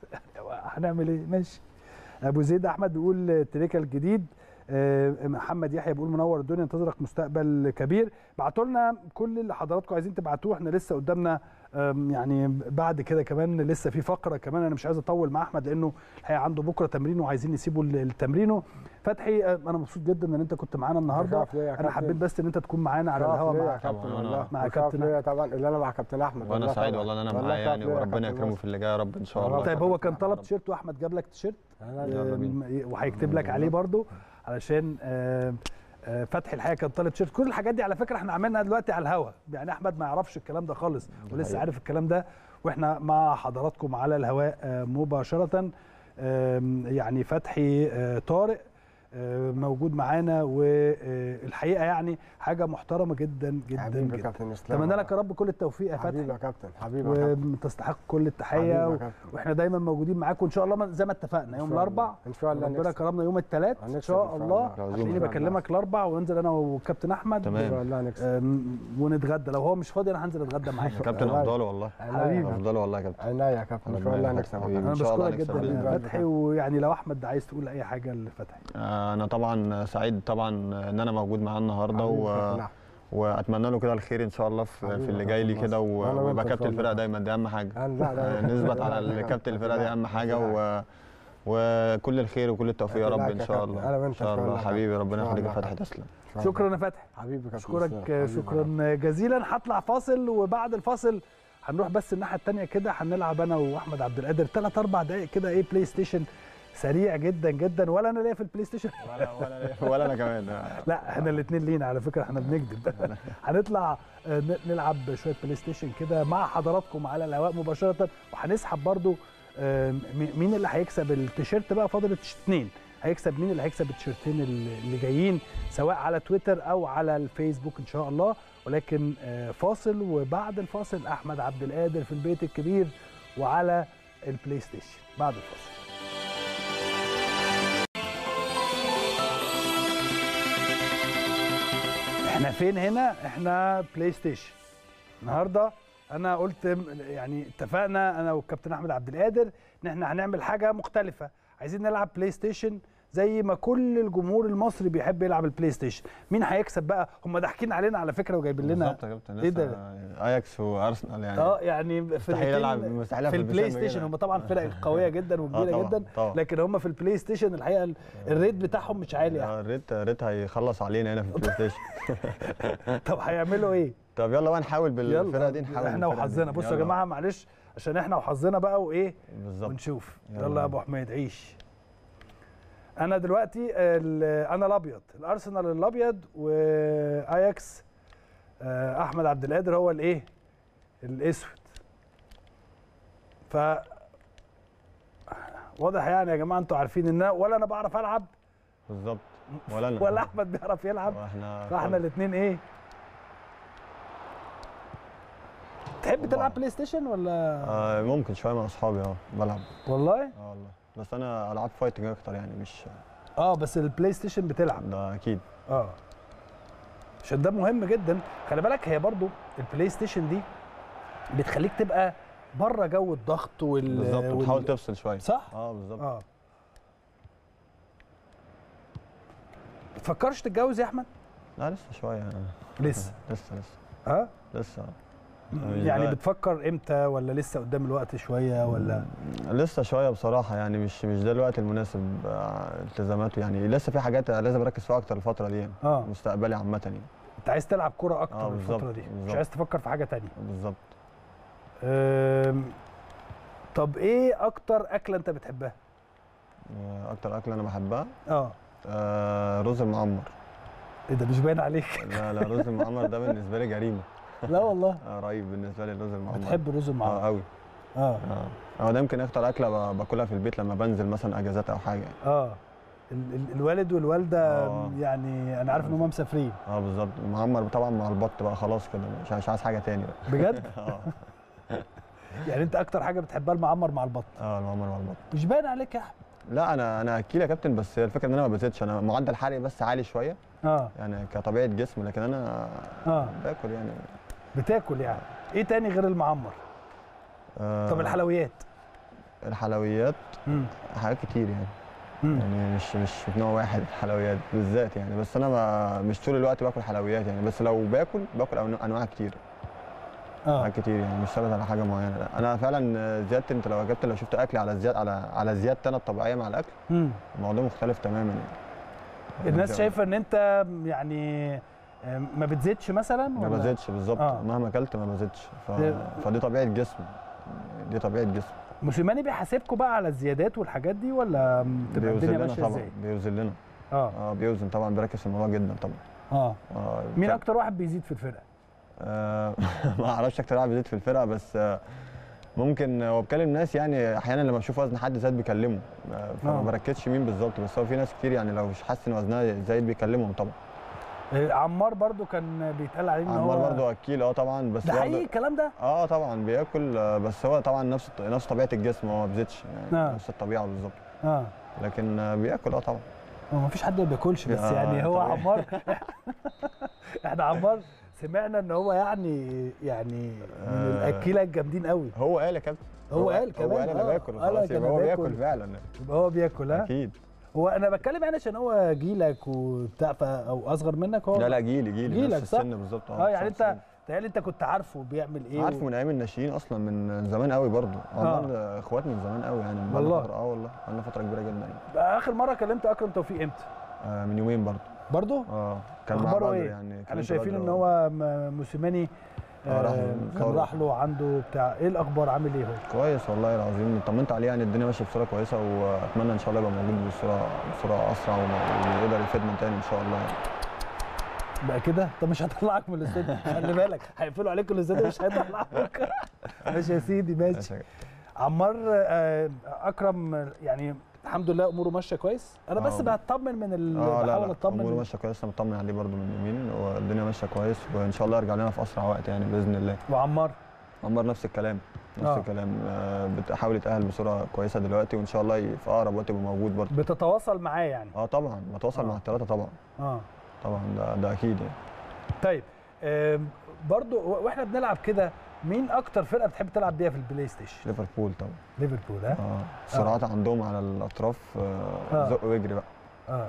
هنعمل ايه ماشي ابو زيد احمد بيقول تريكه الجديد آه، محمد يحيى بيقول منور الدنيا انتظرك مستقبل كبير بعتوا لنا كل اللي حضراتكم عايزين تبعتوه احنا لسه قدامنا آم، يعني بعد كده كمان لسه في فقره كمان انا مش عايز اطول مع احمد لانه الحقيقه عنده بكره تمرين وعايزين نسيبه ال- التمرينه فتحي آه، انا مبسوط جدا ان انت كنت معانا النهارده شرف ليا يا انا كابتن. حبيت بس ان انت تكون معانا على شرف الهواء ليا يا مع كابتن طبعاً، والله مع وشرف كابتن ليا طبعا اللي انا مع كابتن احمد وانا والله سعيد طبعاً. والله ان انا والله معاه شرف يعني ليا يا وربنا كابتن يكرمه مصر. في اللي جاي يا رب ان شاء الله طيب هو كان طلب تيشيرت واحمد جاب لك تيشيرت يلا بينا. آم، وهيكتب لك عليه برضو علشان آم، آه، فتحي الحقيقه كان طالب تيشيرت كل الحاجات دي على فكره احنا عملناها دلوقتي على الهوا يعني احمد ما يعرفش الكلام ده خالص ولسه حقيقة. عارف الكلام ده واحنا مع حضراتكم على الهواء آه، مباشره آم، يعني فتحي آه، طارق آه، موجود معانا والحقيقه يعني حاجه محترمه جدا جدا حبيبي يا جدا كابتن اسلام اتمنى لك يا رب كل التوفيق يا حبيبي فتحي يا كابتن حبيبي يا كابتن وتستحق كل حبيبي التحيه يا و... كابتن. واحنا دايما موجودين معاكم وان شاء الله ما- زي ما اتفقنا يوم شاء الله. الاربع إن شاء الله ربنا نكسب. كرمنا يوم الثلاث ان هنكسب شاء إن شاء الله الله. هتلاقيني إن شاء الله. بكلمك الاربع وانزل انا والكابتن احمد تمام. ان شاء الله نكسب أم، ونتغدى لو هو مش فاضي انا هنزل اتغدى معاك كابتن والله. افضل والله حبيبي. افضل والله يا كابتن عينيا يا كابتن ان شاء ربنا الله يخليك نكسب حبيبي. انا إن شاء الله بشكرك نكسب جدا بإذن يا الله. فتحي ويعني لو احمد عايز تقول اي حاجه لفتحي آه، انا طبعا سعيد طبعا ان انا موجود معاه النهارده حبيبي و... يا كابتن أحمد. واتمنى له كده الخير ان شاء الله في, حبيبي في اللي يا جاي لي كابتن كده مصر. و- وأنا وأنت ويبقى إن كابتن شاء الفرقه الله. دايما دي اهم حاجه لا لا لا آه، نثبت على لا، لا، كابتن لا، الفرقه دي لا، اهم حاجه لا. و... وكل الخير وكل التوفيق يا رب لا، ان يا شاء كابتن. الله أنا ان وأنت شاء إن شاء الله الله حبيبي إن ربنا شاء يخليك يا الله فتحي كابتن. تسلم إن شاء الله. شكرا يا فتحي حبيبي يا كابتن اشكرك إسلام. حبيبي يا شكرا جزيلا هطلع فاصل وبعد الفاصل هنروح بس الناحيه الثانيه كده هنلعب انا واحمد عبد القادر ثلاث اربع دقائق كده ايه بلاي ستيشن سريع جدا جدا ولا انا ليا في البلاي ستيشن ولا ولا ولا انا كمان لا احنا الاثنين لينا على فكره احنا بنكذب هنطلع آه، ن- نلعب شويه بلاي ستيشن كده مع حضراتكم على الهواء مباشره وهنسحب برضو آه، م- مين اللي هيكسب التيشيرت بقى فاضل اثنين هيكسب مين اللي هيكسب التيشيرتين اللي اللي جايين سواء على تويتر او على الفيسبوك ان شاء الله ولكن آه، فاصل وبعد الفاصل احمد عبد القادر في البيت الكبير وعلى البلاي ستيشن بعد الفاصل احنا فين هنا احنا بلاي ستيشن النهارده انا قلت م- يعني اتفقنا انا والكابتن احمد عبد القادر ان احنا هنعمل حاجه مختلفه عايزين نلعب بلاي ستيشن زي ما كل الجمهور المصري بيحب يلعب البلاي ستيشن مين هيكسب بقى هم ضاحكين علينا على فكره وجايبين لنا بالظبط يا كابتن ايه ده لسه اياكس وارسنال يعني اه يعني مستحيل العب فرقتين مستحيل في ألعب البلاي بالبلاي ستيشن كده. هم طبعا فرق قويه جدا وكبيره طبعاً، جدا طبعاً. لكن هم في البلاي ستيشن الحقيقه ال- الريت بتاعهم مش عالي يعني. آه، الريت الريت هيخلص علينا هنا في البلاي ستيشن طب هيعملوا ايه؟ طب يلا بقى نحاول بالفرقه دي نحاول احنا بالفرقة دي. وحظنا بصوا يا يلا. جماعه معلش عشان احنا وحظنا بقى وايه بالظبط ونشوف يلا. يلا يا ابو حميد عيش انا دلوقتي ال- انا الابيض الارسنال الابيض واياكس آه، احمد عبد القادر هو الايه الاسود ف واضح يعني يا جماعه انتوا عارفين ان أنا- ولا انا بعرف العب بالظبط ولا انا ولا احمد بيعرف يلعب واحنا فاحنا الاثنين ايه تحب تلعب بلاي ستيشن ولا آه ممكن شويه مع اصحابي اه بلعب والله اه والله بس انا العاب فايتنج اكتر يعني مش اه بس البلاي ستيشن بتلعب ده اكيد اه عشان ده مهم جدا خلي بالك هي برضو البلاي ستيشن دي بتخليك تبقى بره جو الضغط وال بالظبط وال- وتحاول تفصل شويه صح اه بالظبط اه بتفكرش تتجوز يا احمد لا لسه شويه لسه لسه لسه اه لسه يعني بقى- بتفكر امتى ولا لسه قدام الوقت شويه ولا لسه شويه بصراحه يعني مش مش ده الوقت المناسب آه، التزاماته يعني لسه في حاجات لازم اركز فيها اكتر الفتره دي يعني اه مستقبلي عامه يعني انت عايز تلعب كرة اكتر آه، الفتره بالظبط، دي مش بالظبط. عايز تفكر في حاجه تانية بالظبط أم، طب ايه اكتر اكله انت بتحبها آه، اكتر اكله انا بحبها اه آه رز المعمر ايه ده مش باين عليك لا لا رز المعمر ده بالنسبه لي جريمه لا والله آه رهيب بالنسبه لي الرز المعمر بتحب الرز المعمر اه قوي اه اه هو ده يمكن اكتر اكله ب- باكلها في البيت لما بنزل مثلا اجازات او حاجه اه ال- ال- الوالد والوالده آه. يعني انا عارف ان هم مسافرين اه بالظبط المعمر طبعا مع البط بقى خلاص كده مش مش عايز حاجه تاني بقى بجد اه يعني انت اكتر حاجه بتحبها المعمر مع البط اه المعمر مع البط مش باين عليك يا احمد لا انا انا اكيل يا كابتن بس هي الفكره ان انا ما بزيدش انا معدل حرقي بس عالي شويه اه يعني كطبيعه جسم لكن انا اه باكل يعني بتاكل يعني ايه تاني غير المعمر آه طب الحلويات الحلويات مم. حاجات كتير يعني مم. يعني مش مش نوع واحد الحلويات بالذات يعني بس انا ما مش طول الوقت باكل حلويات يعني بس لو باكل باكل أنواع- انواع كتير اه حاجات كتير يعني مش ثابت على حاجه معينه لا. انا فعلا زيادتي انت لو جبت لو شفت اكلي على زياد على على زيادتي انا الطبيعيه مع الاكل مم. الموضوع مختلف تماما يعني الناس شايفه ان انت يعني آه، ما بتزيدش مثلا ما ولا؟ بزيدش بالظبط آه. مهما اكلت ما بزيدش ف... ده- فدي طبيعه جسم دي طبيعه جسم موسيماني بيحاسبكم بقى على الزيادات والحاجات دي ولا بتبقى بيوزن الدنيا لنا ماشيه طبعا ازاي؟ بيوزن لنا اه اه بيوزن طبعا بيركز في الموضوع جدا طبعا اه اه مين ف- اكتر واحد بيزيد في الفرقه؟ آه، ما اعرفش اكتر واحد بيزيد في الفرقه بس آه، ممكن هو بكلم ناس يعني احيانا لما بشوف وزن حد زاد بيكلمه آه، فما آه. بركزش مين بالظبط بس هو في ناس كتير يعني لو مش حاسس ان وزنها زايد بيكلمهم طبعا آه، عمار برضو كان بيتقال عليه ان هو عمار برضه اكيل اه طبعا بس ده برضه- حقيقي الكلام ده؟ اه طبعا بياكل آه، بس هو طبعا نفس نفس طبيعه الجسم هو ما بيزيدش يعني آه. نفس الطبيعه بالظبط اه لكن آه، بياكل اه طبعا هو مفيش حد ما بياكلش بس آه، يعني هو طبيعي. عمار احنا عمار سمعنا ان هو يعني يعني من آه. الاكيله الجامدين قوي هو قال يا كابتن هو قال كمان هو قال انا آه، باكل قال خلاص لك يبقى أنا هو باكل. بياكل فعلا يبقى هو بياكل ها اكيد هو انا بتكلم يعني عشان هو جيلك وبتاع ف- او اصغر منك هو لا لا جيلي جيلي جيلك نفس صح؟ السن بالظبط اه يعني نفس انت تهيألي انت كنت عارفه بيعمل ايه عارفه من ايام الناشئين اصلا من زمان قوي برضه عمال اخوات من زمان قوي يعني من بقالنا والله. فترة- اه والله بقالنا فتره كبيره جدا يعني بقى اخر مره كلمت اكرم توفيق امتى؟ آه من يومين برضه برضه؟ اه كان مع اخباره بدر ايه؟ يعني احنا كلمته شايفين بدر ان آه. هو م- موسيماني آه، راح آه، كان صور. راح له عنده بتاع ايه الاخبار عامل ايه هو؟ كويس والله العظيم طمنت عليه يعني الدنيا ماشيه بصوره كويسه واتمنى ان شاء الله يبقى موجود بصوره بصوره اسرع وم- ويقدر يفيدنا تاني ان شاء الله يعني. بقى كده طب مش هطلعك من الاستوديو خلي بالك هيقفلوا عليك الاستوديو مش هيطلعوك ماشي يا سيدي ماشي عمار آه، اكرم يعني الحمد لله اموره ماشيه كويس انا بس آه. بطمن من ال... اه لا بحاول لا اطمن اموره ماشيه كويس انا مطمن عليه برضه من يومين والدنيا ماشيه كويس وان شاء الله يرجع لنا في اسرع وقت يعني باذن الله وعمار عمار نفس الكلام نفس آه. الكلام آه، بتحاول يتاهل بصوره كويسه دلوقتي وان شاء الله ي- في اقرب وقت يبقى موجود برضه بتتواصل معاه يعني اه طبعا بتواصل آه. مع الثلاثه طبعا اه طبعا ده ده اكيد يعني طيب آم، برضو و- واحنا بنلعب كده مين اكتر فرقه بتحب تلعب بيها في البلاي ستيشن ليفربول طبعا ليفربول ها اه السرعات عندهم على الاطراف آه، آه. زق واجري بقى اه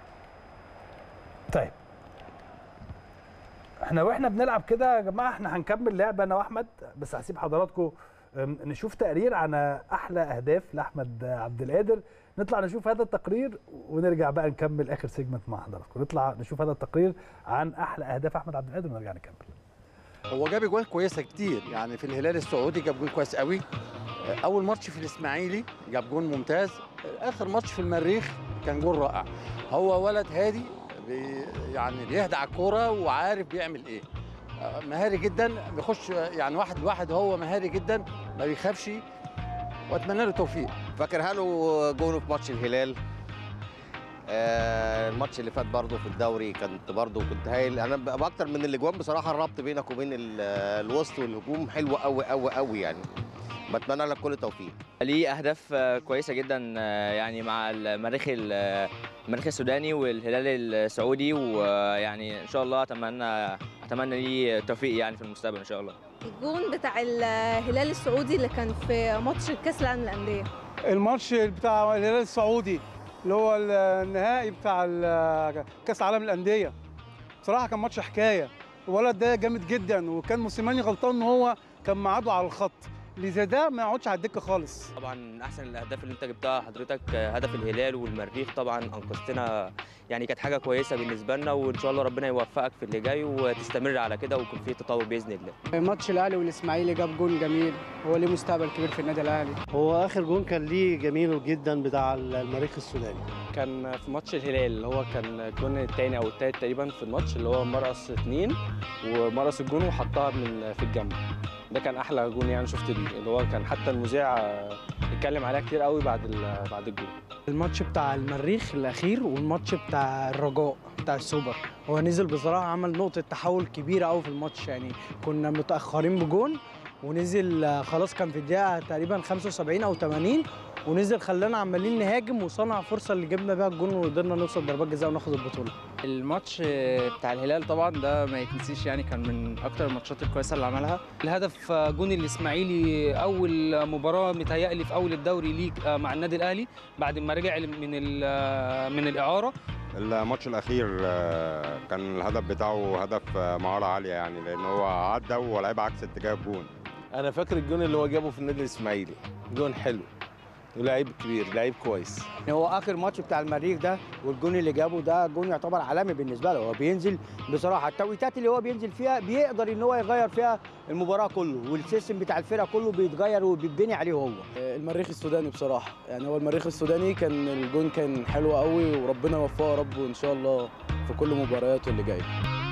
طيب احنا واحنا بنلعب كده يا جماعه احنا هنكمل لعب انا واحمد بس هسيب حضراتكم أم، نشوف تقرير عن احلى اهداف لاحمد عبد القادر نطلع نشوف هذا التقرير ونرجع بقى نكمل اخر سيجمنت مع حضراتكم نطلع نشوف هذا التقرير عن احلى اهداف احمد عبد القادر ونرجع نكمل هو جاب اجوان كويسه كتير يعني في الهلال السعودي جاب جون كويس قوي اول ماتش في الاسماعيلي جاب جون ممتاز اخر ماتش في المريخ كان جون رائع هو ولد هادي بي يعني بيهدى على الكوره وعارف بيعمل ايه آه، مهاري جدا بيخش يعني واحد لواحد هو مهاري جدا ما بيخافش واتمنى له التوفيق فاكرها له جونه في ماتش الهلال آه الماتش اللي فات برضه في الدوري كنت برضه كنت هايل انا ب- باكتر من الاجوان بصراحه الربط بينك وبين ال- الوسط والهجوم حلو قوي قوي قوي يعني بتمنى لك كل التوفيق ليه اهداف آه، كويسه جدا آه، يعني مع المريخ ال- آه، المريخ السوداني والهلال السعودي ويعني ان شاء الله اتمنى اتمنى ليه التوفيق يعني في المستقبل ان شاء الله الجون بتاع الهلال السعودي اللي كان في ماتش الكاس العالم للانديه الماتش بتاع الهلال السعودي اللي هو النهائي بتاع ال- كاس العالم للانديه بصراحه كان ماتش حكايه الولد ده جامد جدا وكان موسيماني غلطان ان هو كان معاده على الخط اللي زي ده ما يقعدش على الدكه خالص طبعا من احسن الاهداف اللي انت جبتها حضرتك آه، هدف الهلال والمريخ طبعا انقذتنا يعني كانت حاجه كويسه بالنسبه لنا وان شاء الله ربنا يوفقك في اللي جاي وتستمر على كده ويكون في تطور باذن الله ماتش الاهلي والاسماعيلي جاب جون جميل هو ليه مستقبل كبير في النادي الاهلي هو اخر جون كان ليه جميل جدا بتاع المريخ السوداني كان في ماتش الهلال اللي هو كان الجون الثاني او الثالث تقريبا في الماتش اللي هو مرقص اتنين ومرقص الجون وحطها من في الجنب ده كان احلى جون يعني شفت اللي هو كان حتى المذيع آه، اتكلم عليها كتير قوي بعد ال- بعد الجون الماتش بتاع المريخ الاخير والماتش بتاع الرجاء بتاع السوبر هو نزل بصراحه عمل نقطه تحول كبيره قوي في الماتش يعني كنا متاخرين بجون ونزل آه، خلاص كان في الدقيقه تقريبا 75 او 80 ونزل خلانا عمالين نهاجم وصنع فرصه اللي جبنا بيها الجون وقدرنا نوصل ضربات جزاء وناخد البطوله الماتش بتاع الهلال طبعا ده ما يتنسيش يعني كان من اكتر الماتشات الكويسه اللي عملها الهدف آه، جون الاسماعيلي اول مباراه متهيألي في اول الدوري ليك آه، مع النادي الاهلي بعد ما رجع من ال- آه، من الاعاره الماتش الاخير آه، كان الهدف بتاعه هدف آه، مهاره عاليه يعني لان هو عدى ولعب عكس اتجاه الجون انا فاكر الجون اللي هو جابه في النادي الاسماعيلي جون حلو ولاعيب كبير لعيب كويس هو اخر ماتش بتاع المريخ ده والجون اللي جابه ده جون يعتبر عالمي بالنسبه له هو بينزل بصراحه التوقيتات اللي هو بينزل فيها بيقدر ان هو يغير فيها المباراه كله والسيستم بتاع الفرقه كله بيتغير وبيتبني عليه هو المريخ السوداني بصراحه يعني هو المريخ السوداني كان الجون كان حلو قوي وربنا يوفقه يا رب وان شاء الله في كل مبارياته اللي جايه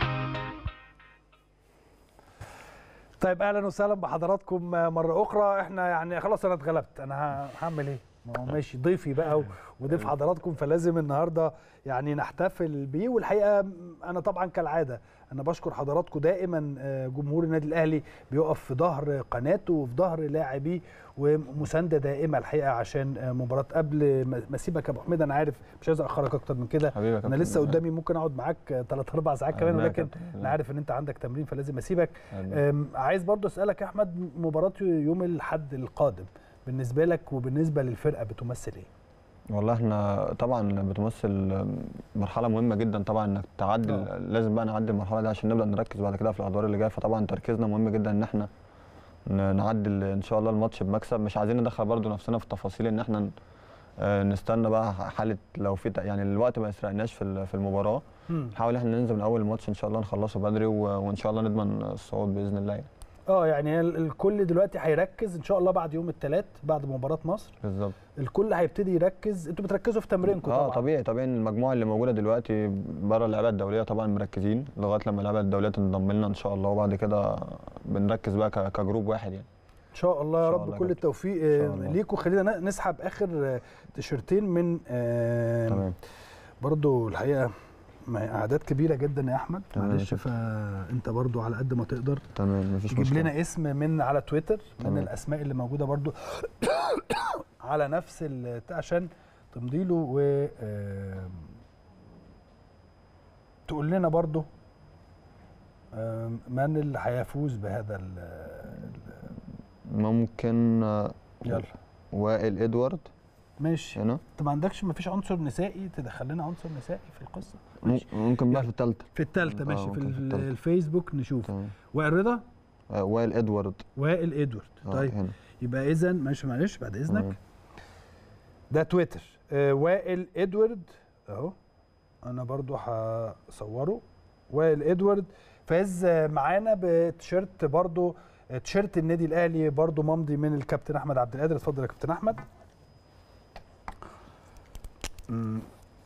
طيب اهلا وسهلا بحضراتكم مره اخرى احنا يعني خلاص انا اتغلبت انا ه- هعمل ايه ما هو ماشي ضيفي بقى و- وضيف حضراتكم فلازم النهارده يعني نحتفل بيه والحقيقه انا طبعا كالعاده انا بشكر حضراتكم دائما آه، جمهور النادي الاهلي بيقف في ظهر قناته وفي ظهر لاعبيه ومسانده دائمه الحقيقه عشان آه، مباراه قبل ما ما اسيبك يا ابو حميد انا عارف مش عايز اخرك اكتر من كده حبيبي يا انا كابتن. لسه قدامي ممكن اقعد معاك ثلاث اربع ساعات كمان لا يا ولكن كابتن، لا. انا عارف ان انت عندك تمرين فلازم اسيبك أهلا. أم، عايز برضو اسالك يا احمد مباراه يوم الاحد القادم بالنسبه لك وبالنسبه للفرقه بتمثل ايه والله احنا طبعا بتمثل مرحله مهمه جدا طبعا انك تعدي آه. لازم بقى نعدي المرحله دي عشان نبدا نركز بعد كده في الادوار اللي جايه فطبعا تركيزنا مهم جدا ان احنا ن- نعدي ال- ان شاء الله الماتش بمكسب مش عايزين ندخل برضو نفسنا في تفاصيل ان احنا ن- آه، نستنى بقى حاله لو في ت- يعني الوقت ما يسرقناش في ال- في المباراه مم. نحاول احنا ننزل من اول الماتش ان شاء الله نخلصه بدري و- وان شاء الله نضمن الصعود باذن الله يعني. اه يعني ال- الكل دلوقتي هيركز ان شاء الله بعد يوم الثلاث بعد مباراه مصر بالظبط الكل هيبتدي يركز انتوا بتركزوا في تمرينكم اه طبعا طبيعي طبيعي إن المجموعه اللي موجوده دلوقتي بره اللعبه الدوليه طبعا مركزين لغايه لما اللعبه الدوليه تنضم لنا ان شاء الله وبعد كده بنركز بقى ك- كجروب واحد يعني ان شاء الله يا إن شاء رب الله كل كده. التوفيق إن شاء آه، الله. ليكم خلينا ن- نسحب اخر آه، تيشرتين من آه، تمام. برضو الحقيقه ما هي اعداد كبيره جدا يا احمد تمام يا معلش كابتن. فانت برضو على قد ما تقدر تمام مفيش تجيب مشكله لنا اسم من على تويتر من تمام. الاسماء اللي موجوده برضو على نفس ال- عشان تمضي له و آم، تقول لنا برضو آم، من اللي هيفوز بهذا ال- ممكن آه، يلا. وائل ادوارد ماشي هنا انت ما عندكش ما فيش عنصر نسائي تدخل لنا عنصر نسائي في القصه ماشي ممكن بقى في الثالثه في الثالثه ماشي في ممكن في ال- التالتة. الفيسبوك نشوف وائل رضا آه، وائل ادوارد وائل ادوارد آه، طيب هنا. يبقى اذا ماشي معلش بعد اذنك تمام. ده تويتر آه وائل ادوارد اهو انا برضو هصوره وائل ادوارد فاز آه، معانا بتيشيرت برضو آه، تيشيرت النادي الاهلي برضو ممضي من الكابتن احمد عبد القادر اتفضل يا كابتن احمد مم.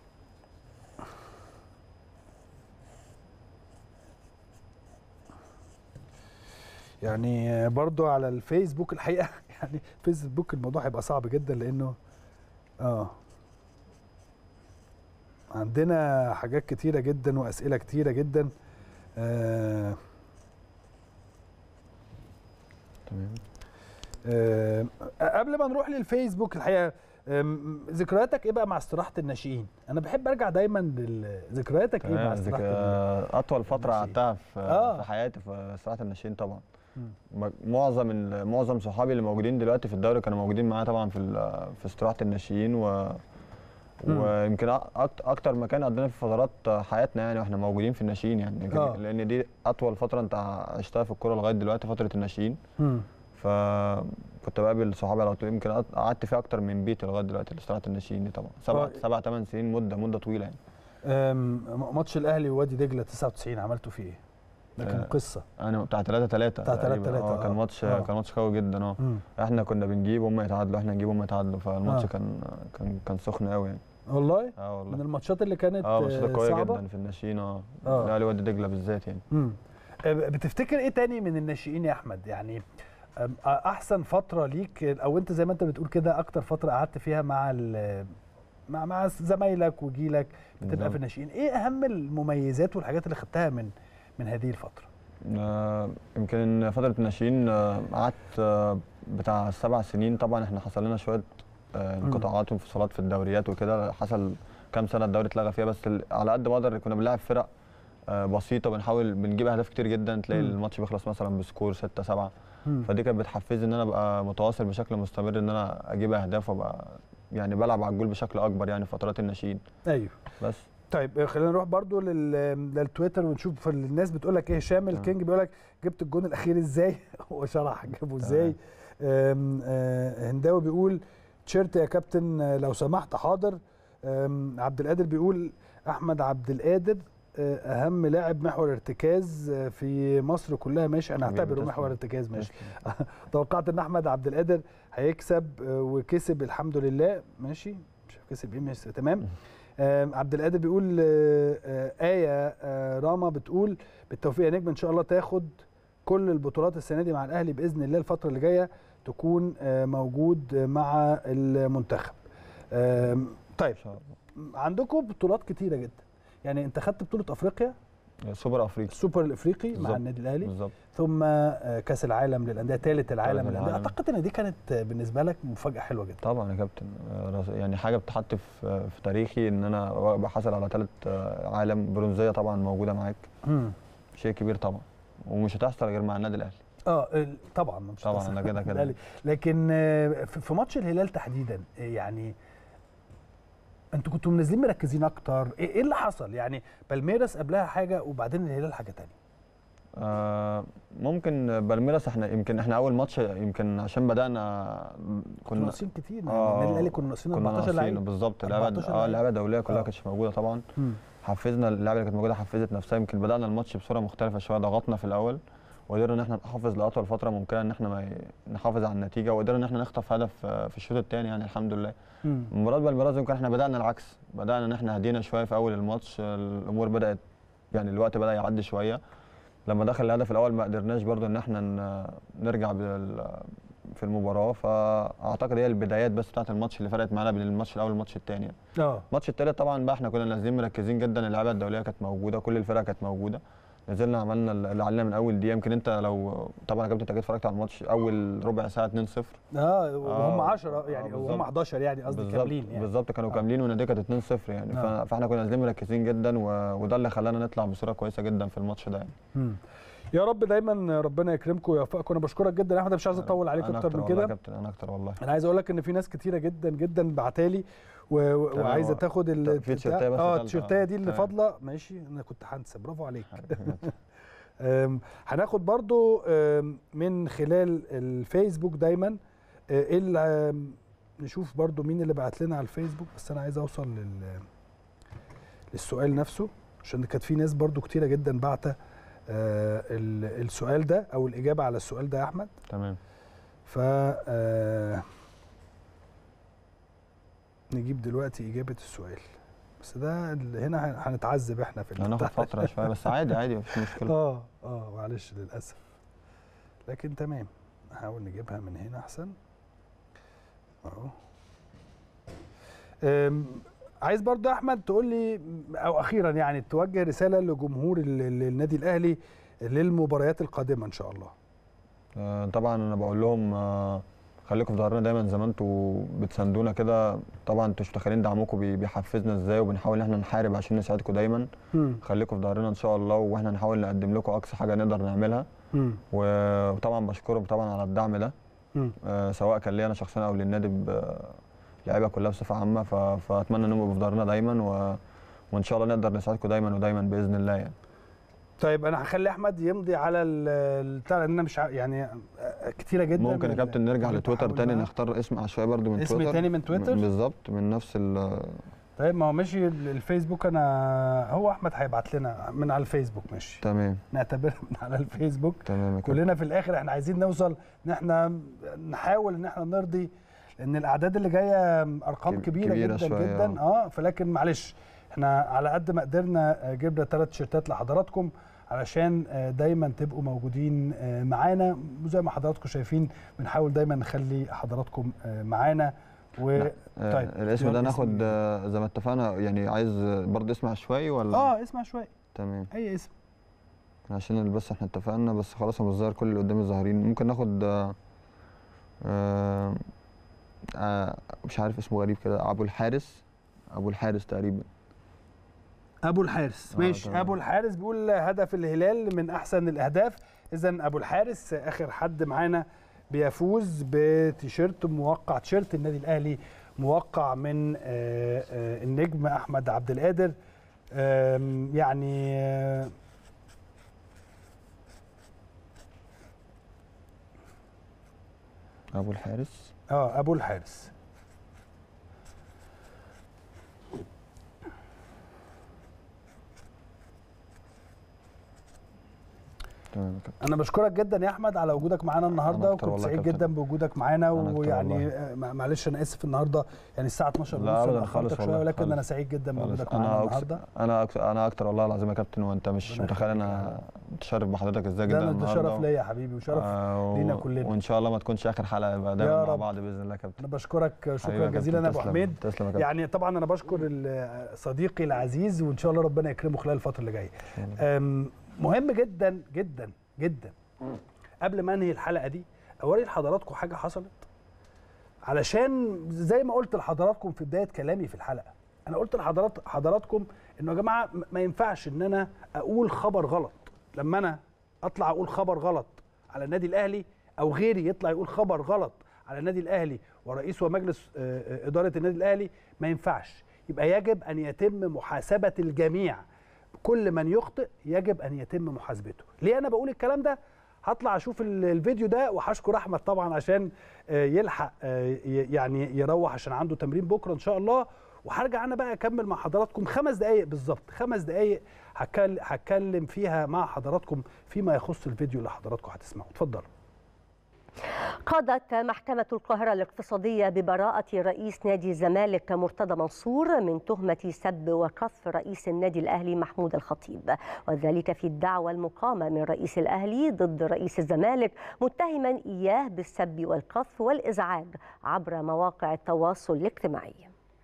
يعني آه، برضو على الفيسبوك الحقيقه يعني فيسبوك الموضوع هيبقى صعب جدا لانه اه عندنا حاجات كتيره جدا واسئله كتيره جدا آه تمام آه قبل ما نروح للفيسبوك الحقيقه آم، ذكرياتك ايه بقى مع استراحه الناشئين انا بحب ارجع دايما لذكرياتك ايه مع تمام استراحه ذك- ال- اطول فتره قعدتها في آه. في حياتي في صراحه الناشئين طبعا مم. م- معظم ال- معظم صحابي اللي موجودين دلوقتي في الدوري كانوا موجودين معايا طبعا في ال- في استراحه الناشئين و مم. ويمكن أ- أكت- اكتر مكان قضينا في فترات حياتنا يعني واحنا موجودين في الناشئين يعني يمكن- آه. لان دي اطول فتره انت عشتها في الكوره لغايه دلوقتي فتره الناشئين مم. فكنت بقابل صحابي على طول يمكن قعدت- قعدت فيها اكتر من بيتي لغايه دلوقتي استراحه الناشئين دي طبعا سبع آه. سبع ثمان سنين مده مده طويله يعني آم، ماتش الاهلي ووادي دجله 99 عملتوا فيه ايه؟ ده كان آه، قصه انا بتاع 3 3 بتاع 3-3 اه كان آه. ماتش آه. كان ماتش قوي جدا اه مم. احنا كنا بنجيب هم يتعادلوا احنا نجيب هم يتعادلوا فالماتش آه. كان كان كان سخن قوي يعني والله اه والله من الماتشات اللي كانت اه ماتشات آه، قويه صعبة؟ جدا في الناشئين اه آه. الاهلي وادي دجله بالذات يعني مم. آه، بتفتكر ايه تاني من الناشئين يا احمد يعني آم، آه، احسن فتره ليك او انت زي ما انت بتقول كده اكتر فتره قعدت فيها مع ال- مع مع زمايلك وجيلك بتبقى بالظبط. في الناشئين ايه اهم المميزات والحاجات اللي خدتها من من هذه الفتره آه، يمكن فترة الناشئين آه، قعدت آه، بتاع سبع سنين طبعا احنا حصل لنا شوية آه، مم. انقطاعات وانفصالات في الدوريات وكده حصل كام سنة الدوري اتلغى فيها بس ال- على قد ما اقدر كنا بنلعب فرق آه، بسيطة بنحاول بنجيب أهداف كتير جدا تلاقي مم. الماتش بيخلص مثلا بسكور 6 7 مم. فدي كانت بتحفزني ان انا ابقى متواصل بشكل مستمر ان انا اجيب اهداف وابقى يعني بلعب على الجول بشكل اكبر يعني في فترات الناشئين ايوه بس طيب آه، خلينا نروح برضو لل- للتويتر ونشوف الناس بتقول لك ايه هشام الكينج بيقول لك جبت الجون الاخير ازاي هو شرح جابه ازاي آم، آه، هنداوي بيقول تيشيرت يا كابتن آه، لو سمحت حاضر آم، عبد القادر بيقول احمد عبد القادر آه، اهم لاعب محور ارتكاز آه، في مصر كلها ماشي انا حبيبي، هعتبره تسلم. محور ارتكاز ماشي توقعت ان احمد عبد القادر هيكسب آه، وكسب الحمد لله ماشي مش عارف كسب ايه ماشي تمام آم، عبد القادر بيقول آه، آه، آية آه، راما بتقول بالتوفيق يا نجم إن شاء الله تاخد كل البطولات السنة دي مع الأهلي بإذن الله الفترة اللي جاية تكون آه، موجود مع المنتخب آم، طيب عندكم بطولات كتيرة جدا يعني أنت خدت بطولة أفريقيا سوبر افريقي السوبر الافريقي مع بالظبط، النادي الاهلي بالظبط ثم آه، كاس العالم للانديه ثالث العالم ثالث للانديه العالم. اعتقد ان دي كانت آه، بالنسبه لك مفاجاه حلوه جدا طبعا يا كابتن آه، رس- يعني حاجه بتحط في في تاريخي ان انا ابقى حاصل على ثالث عالم برونزيه طبعا موجوده معاك مم. شيء كبير طبعا ومش هتحصل غير مع النادي الاهلي اه ال- طبعا مش طبعاً، هتصل. أنا كده كده. الأهلي. لكن آه، في في ماتش الهلال تحديدا آه، يعني انتوا كنتوا منزلين مركزين اكتر ايه إيه اللي حصل يعني بالميراس قبلها حاجه وبعدين الهلال حاجه تانية آه ممكن بالميراس احنا يمكن احنا اول ماتش يمكن عشان بدانا كنا ناقصين كتير يعني آه، النادي الاهلي كنا ناقصين كنا 14 لعيب ناقصين بالظبط 14 اللعبه اه لعيب. اللعبه الدوليه كلها آه. كانتش موجوده طبعا مم. حفزنا اللعبه اللي كانت موجوده حفزت نفسها يمكن بدانا الماتش بصوره مختلفه شويه ضغطنا في الاول وقدرنا ان احنا نحافظ لاطول فتره ممكنه ان احنا ما ي- نحافظ على النتيجه وقدرنا ان احنا نخطف هدف آه، في الشوط الثاني يعني الحمد لله مم. مباراه بالميراس يمكن احنا بدانا العكس بدانا ان احنا هدينا شويه في اول الماتش الامور بدات يعني الوقت بدا يعدي شويه لما دخل الهدف الاول ما قدرناش برضو ان احنا ن- نرجع بال- في المباراه فاعتقد هي البدايات بس بتاعت الماتش اللي فرقت معانا بين الماتش الاول والماتش الثاني يعني. اه الماتش الثالث طبعا بقى احنا كنا نازلين مركزين جدا اللعيبه الدوليه كانت موجوده كل الفرق كانت موجوده نزلنا عملنا اللي علينا من اول دقيقه يمكن انت لو طبعا يا كابتن انت اكيد اتفرجت على الماتش اول ربع ساعه 2-0 اه وهم آه، 10 يعني آه، وهم بالظبط. 11 يعني قصدي بالظبط كاملين يعني بالظبط كانوا كاملين والنتيجه كانت 2-0 يعني ف- آه. فاحنا كنا نازلين مركزين جدا و... وده اللي خلانا نطلع بصوره كويسه جدا في الماتش ده يعني مم. يا رب دايما ربنا يكرمكم ويوفقكم انا بشكرك جدا يا احمد أنا مش عايز اطول عليك أنا اكتر من والله يا كده كابتن انا اكتر والله انا عايز اقول لك ان في ناس كتيره جدا جدا بعتالي و- و- تمام، وعايزه هو- تاخد ال في تيشيرتاية بس اه غالية. التيشيرتايه دي اللي تمام. فاضله ماشي انا كنت هنسى برافو عليك أم، هناخد برضو أم، من خلال الفيسبوك دايما آه، ايه اللي أم، نشوف برضو مين اللي بعت لنا على الفيسبوك بس انا عايز اوصل لل للسؤال نفسه عشان كانت في ناس برضو كتيره جدا بعتة آه، ال- السؤال ده او الاجابه على السؤال ده يا احمد تمام ف آه، نجيب دلوقتي اجابه السؤال بس ده ال- هنا هن- هنتعذب احنا في هناخد البتاع. فترة شوية بس عادي عادي مفيش مشكلة اه اه معلش للاسف لكن تمام نحاول نجيبها من هنا احسن اهو أم، عايز برضو يا احمد تقول لي او اخيرا يعني توجه رساله لجمهور ال- ال- النادي الاهلي للمباريات القادمه ان شاء الله آه، طبعا انا بقول لهم آه، خليكم في ظهرنا دايما زي ما انتوا بتساندونا كده طبعا انتوا مش متخيلين دعمكم بي- بيحفزنا ازاي وبنحاول ان احنا نحارب عشان نساعدكم دايما مم. خليكم في ظهرنا ان شاء الله واحنا نحاول نقدم لكم اقصى حاجه نقدر نعملها مم. و- وطبعا بشكرهم طبعا على الدعم ده مم. آه، سواء كان ليا انا شخصيا او للنادي ب- اللعيبه كلها بصفه عامه ف- فاتمنى انهم يبقوا في ظهرنا دايما و... وان شاء الله نقدر نساعدكم دايما ودايما باذن الله يعني طيب انا هخلي احمد يمضي على ال- البتاع لان انا مش ع- يعني آه، كتيره جدا ممكن يا ال- كابتن نرجع اللي لتويتر بحاول تاني بقى. نختار اسم عشوائي برضو من اسم تويتر تاني من تويتر؟ بالظبط من نفس ال طيب ما هو ماشي ال- الفيسبوك انا هو احمد هيبعت لنا من على الفيسبوك ماشي تمام نعتبرها من على الفيسبوك تمام يا كابتن كلنا في الاخر احنا عايزين نوصل ان احنا نحاول ان احنا نرضي لان الاعداد اللي جايه ارقام كب- كبيره, كبيرة جدا شوية، جدا اه فلكن معلش احنا على قد ما قدرنا آه، جبنا ثلاث تيشيرتات لحضراتكم علشان آه، دايما تبقوا موجودين آه، معانا وزي ما حضراتكم شايفين بنحاول دايما نخلي حضراتكم آه، معانا و آه، طيب الاسم يلا ده اسم ناخد آه، زي ما اتفقنا يعني عايز برضه اسم عشوائي ولا اه اسمع شويه تمام اي اسم عشان بس احنا اتفقنا بس خلاص انا مش ظاهر كل اللي قدامي ظاهرين ممكن ناخد آه، آه، آه، مش عارف اسمه غريب كده ابو الحارس ابو الحارس تقريبا ابو الحارس آه، ماشي تمام. ابو الحارس بيقول هدف الهلال من احسن الاهداف اذا ابو الحارس اخر حد معانا بيفوز بتيشيرت موقع تيشيرت النادي الاهلي موقع من آه، آه، النجم احمد عبد القادر آم، يعني آه، ابو الحارس اه ابو الحارس تمام يا كابتن انا بشكرك جدا يا احمد على وجودك معانا النهارده أكتر وكنت والله سعيد يا كابتن. جدا بوجودك معانا أنا أكتر ويعني والله. آه، مع- معلش انا اسف النهارده يعني الساعه 12 لا ونص ابدا أنا خالص أخرتك والله شويه ولكن خالص. انا سعيد جدا خالص. بوجودك معانا انا النهارده أكس... انا أكس... انا اكتر والله العظيم يا كابتن وانت مش متخيل انا متشرف بحضرتك ازاي ده جدا ده النهارده شرف ليا يا حبيبي وشرف آه، لينا و- كلنا وان شاء الله ما تكونش اخر حلقه يبقى يا دايما مع رب. بعض باذن الله يا كابتن انا بشكرك حبيبي شكرا يا جزيلا يا ابو كابتن، حميد تسلم- تسلم يا كابتن. يعني طبعا انا بشكر ال- صديقي العزيز وان شاء الله ربنا يكرمه خلال الفتره اللي جايه أم، مهم جدا جدا جدا قبل ما انهي الحلقه دي اوري لحضراتكم حاجه حصلت علشان زي ما قلت لحضراتكم في بدايه كلامي في الحلقه انا قلت لحضرات حضراتكم انه يا جماعه م- ما ينفعش ان انا اقول خبر غلط لما انا اطلع اقول خبر غلط على النادي الاهلي او غيري يطلع يقول خبر غلط على النادي الاهلي ورئيس ومجلس آه، آه، اداره النادي الاهلي ما ينفعش يبقى يجب ان يتم محاسبه الجميع كل من يخطئ يجب ان يتم محاسبته ليه انا بقول الكلام ده هطلع اشوف ال- الفيديو ده وهشكر احمد طبعا عشان آه، يلحق آه، ي- يعني يروح عشان عنده تمرين بكره ان شاء الله وهرجع انا بقى اكمل مع حضراتكم خمس دقائق بالظبط خمس دقائق هتكل- هتكلم فيها مع حضراتكم فيما يخص الفيديو اللي حضراتكم هتسمعوه اتفضلوا قادت محكمة القاهرة الاقتصادية ببراءة رئيس نادي الزمالك مرتضى منصور من تهمة سب وقذف رئيس النادي الأهلي محمود الخطيب وذلك في الدعوى المقامة من رئيس الأهلي ضد رئيس الزمالك متهما إياه بالسب والقذف والإزعاج عبر مواقع التواصل الاجتماعي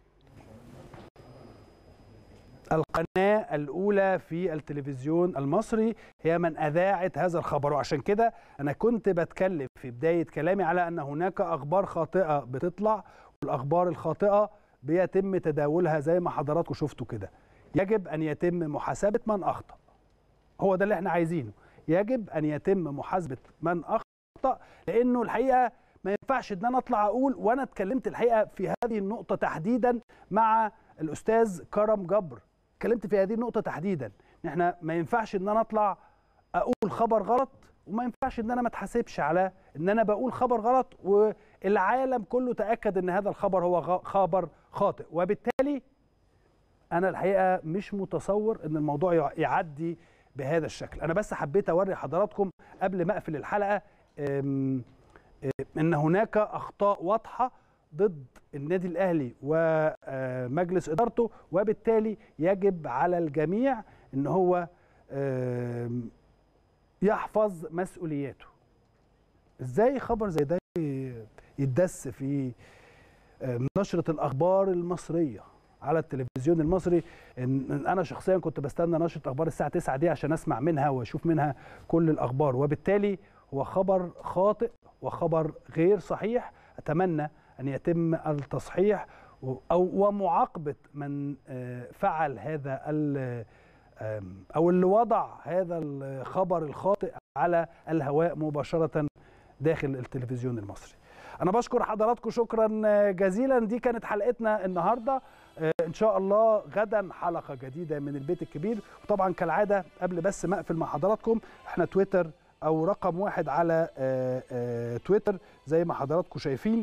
القناة الأولى في التلفزيون المصري هي من أذاعت هذا الخبر وعشان كده أنا كنت بتكلم في بداية كلامي على أن هناك أخبار خاطئة بتطلع والأخبار الخاطئة بيتم تداولها زي ما حضراتكم شفتوا كده يجب أن يتم محاسبة من أخطأ هو ده اللي احنا عايزينه يجب ان يتم محاسبه من اخطا لانه الحقيقه ما ينفعش ان انا اطلع اقول وانا اتكلمت الحقيقه في هذه النقطه تحديدا مع الاستاذ كرم جبر اتكلمت في هذه النقطه تحديدا ان احنا ما ينفعش ان انا اطلع اقول خبر غلط وما ينفعش ان انا ما اتحاسبش على ان انا بقول خبر غلط والعالم كله تاكد ان هذا الخبر هو غ- خبر خاطئ وبالتالي انا الحقيقه مش متصور ان الموضوع يع- يعدي بهذا الشكل انا بس حبيت اوري حضراتكم قبل ما اقفل الحلقه أم، أم، ان هناك اخطاء واضحه ضد النادي الاهلي ومجلس ادارته وبالتالي يجب على الجميع ان هو أم، يحفظ مسؤولياته ازاي خبر زي ده يتدس في أم، نشره الاخبار المصريه على التلفزيون المصري إن إن انا شخصيا كنت بستنى نشره اخبار الساعه 9 دي عشان اسمع منها واشوف منها كل الاخبار وبالتالي هو خبر خاطئ وخبر غير صحيح اتمنى ان يتم التصحيح و- او ومعاقبه من آه، فعل هذا ال- آم، او اللي وضع هذا الخبر الخاطئ على الهواء مباشره داخل التلفزيون المصري انا بشكر حضراتكم شكرا جزيلا دي كانت حلقتنا النهارده آه، ان شاء الله غدا حلقه جديده من البيت الكبير وطبعا كالعاده قبل بس ما اقفل مع حضراتكم احنا تويتر او رقم واحد على آه، آه، تويتر زي ما حضراتكم شايفين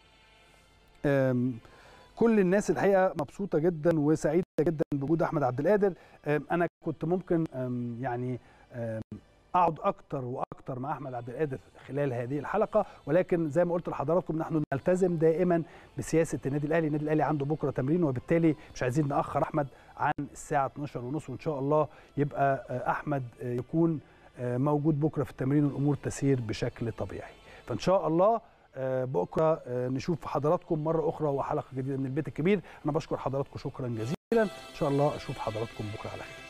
آم، كل الناس الحقيقه مبسوطه جدا وسعيده جدا بوجود احمد عبد القادر آم، انا كنت ممكن آم، يعني آم، اقعد اكتر واكتر مع احمد عبد القادر خلال هذه الحلقه ولكن زي ما قلت لحضراتكم نحن نلتزم دائما بسياسه النادي الاهلي النادي الاهلي عنده بكره تمرين وبالتالي مش عايزين ناخر احمد عن الساعه 12 ونص وان شاء الله يبقى آه، احمد آه، يكون آه، موجود بكره في التمرين والامور تسير بشكل طبيعي فان شاء الله آه، بكره آه، نشوف حضراتكم مره اخرى وحلقه جديده من البيت الكبير انا بشكر حضراتكم شكرا جزيلا ان شاء الله اشوف حضراتكم بكره على خير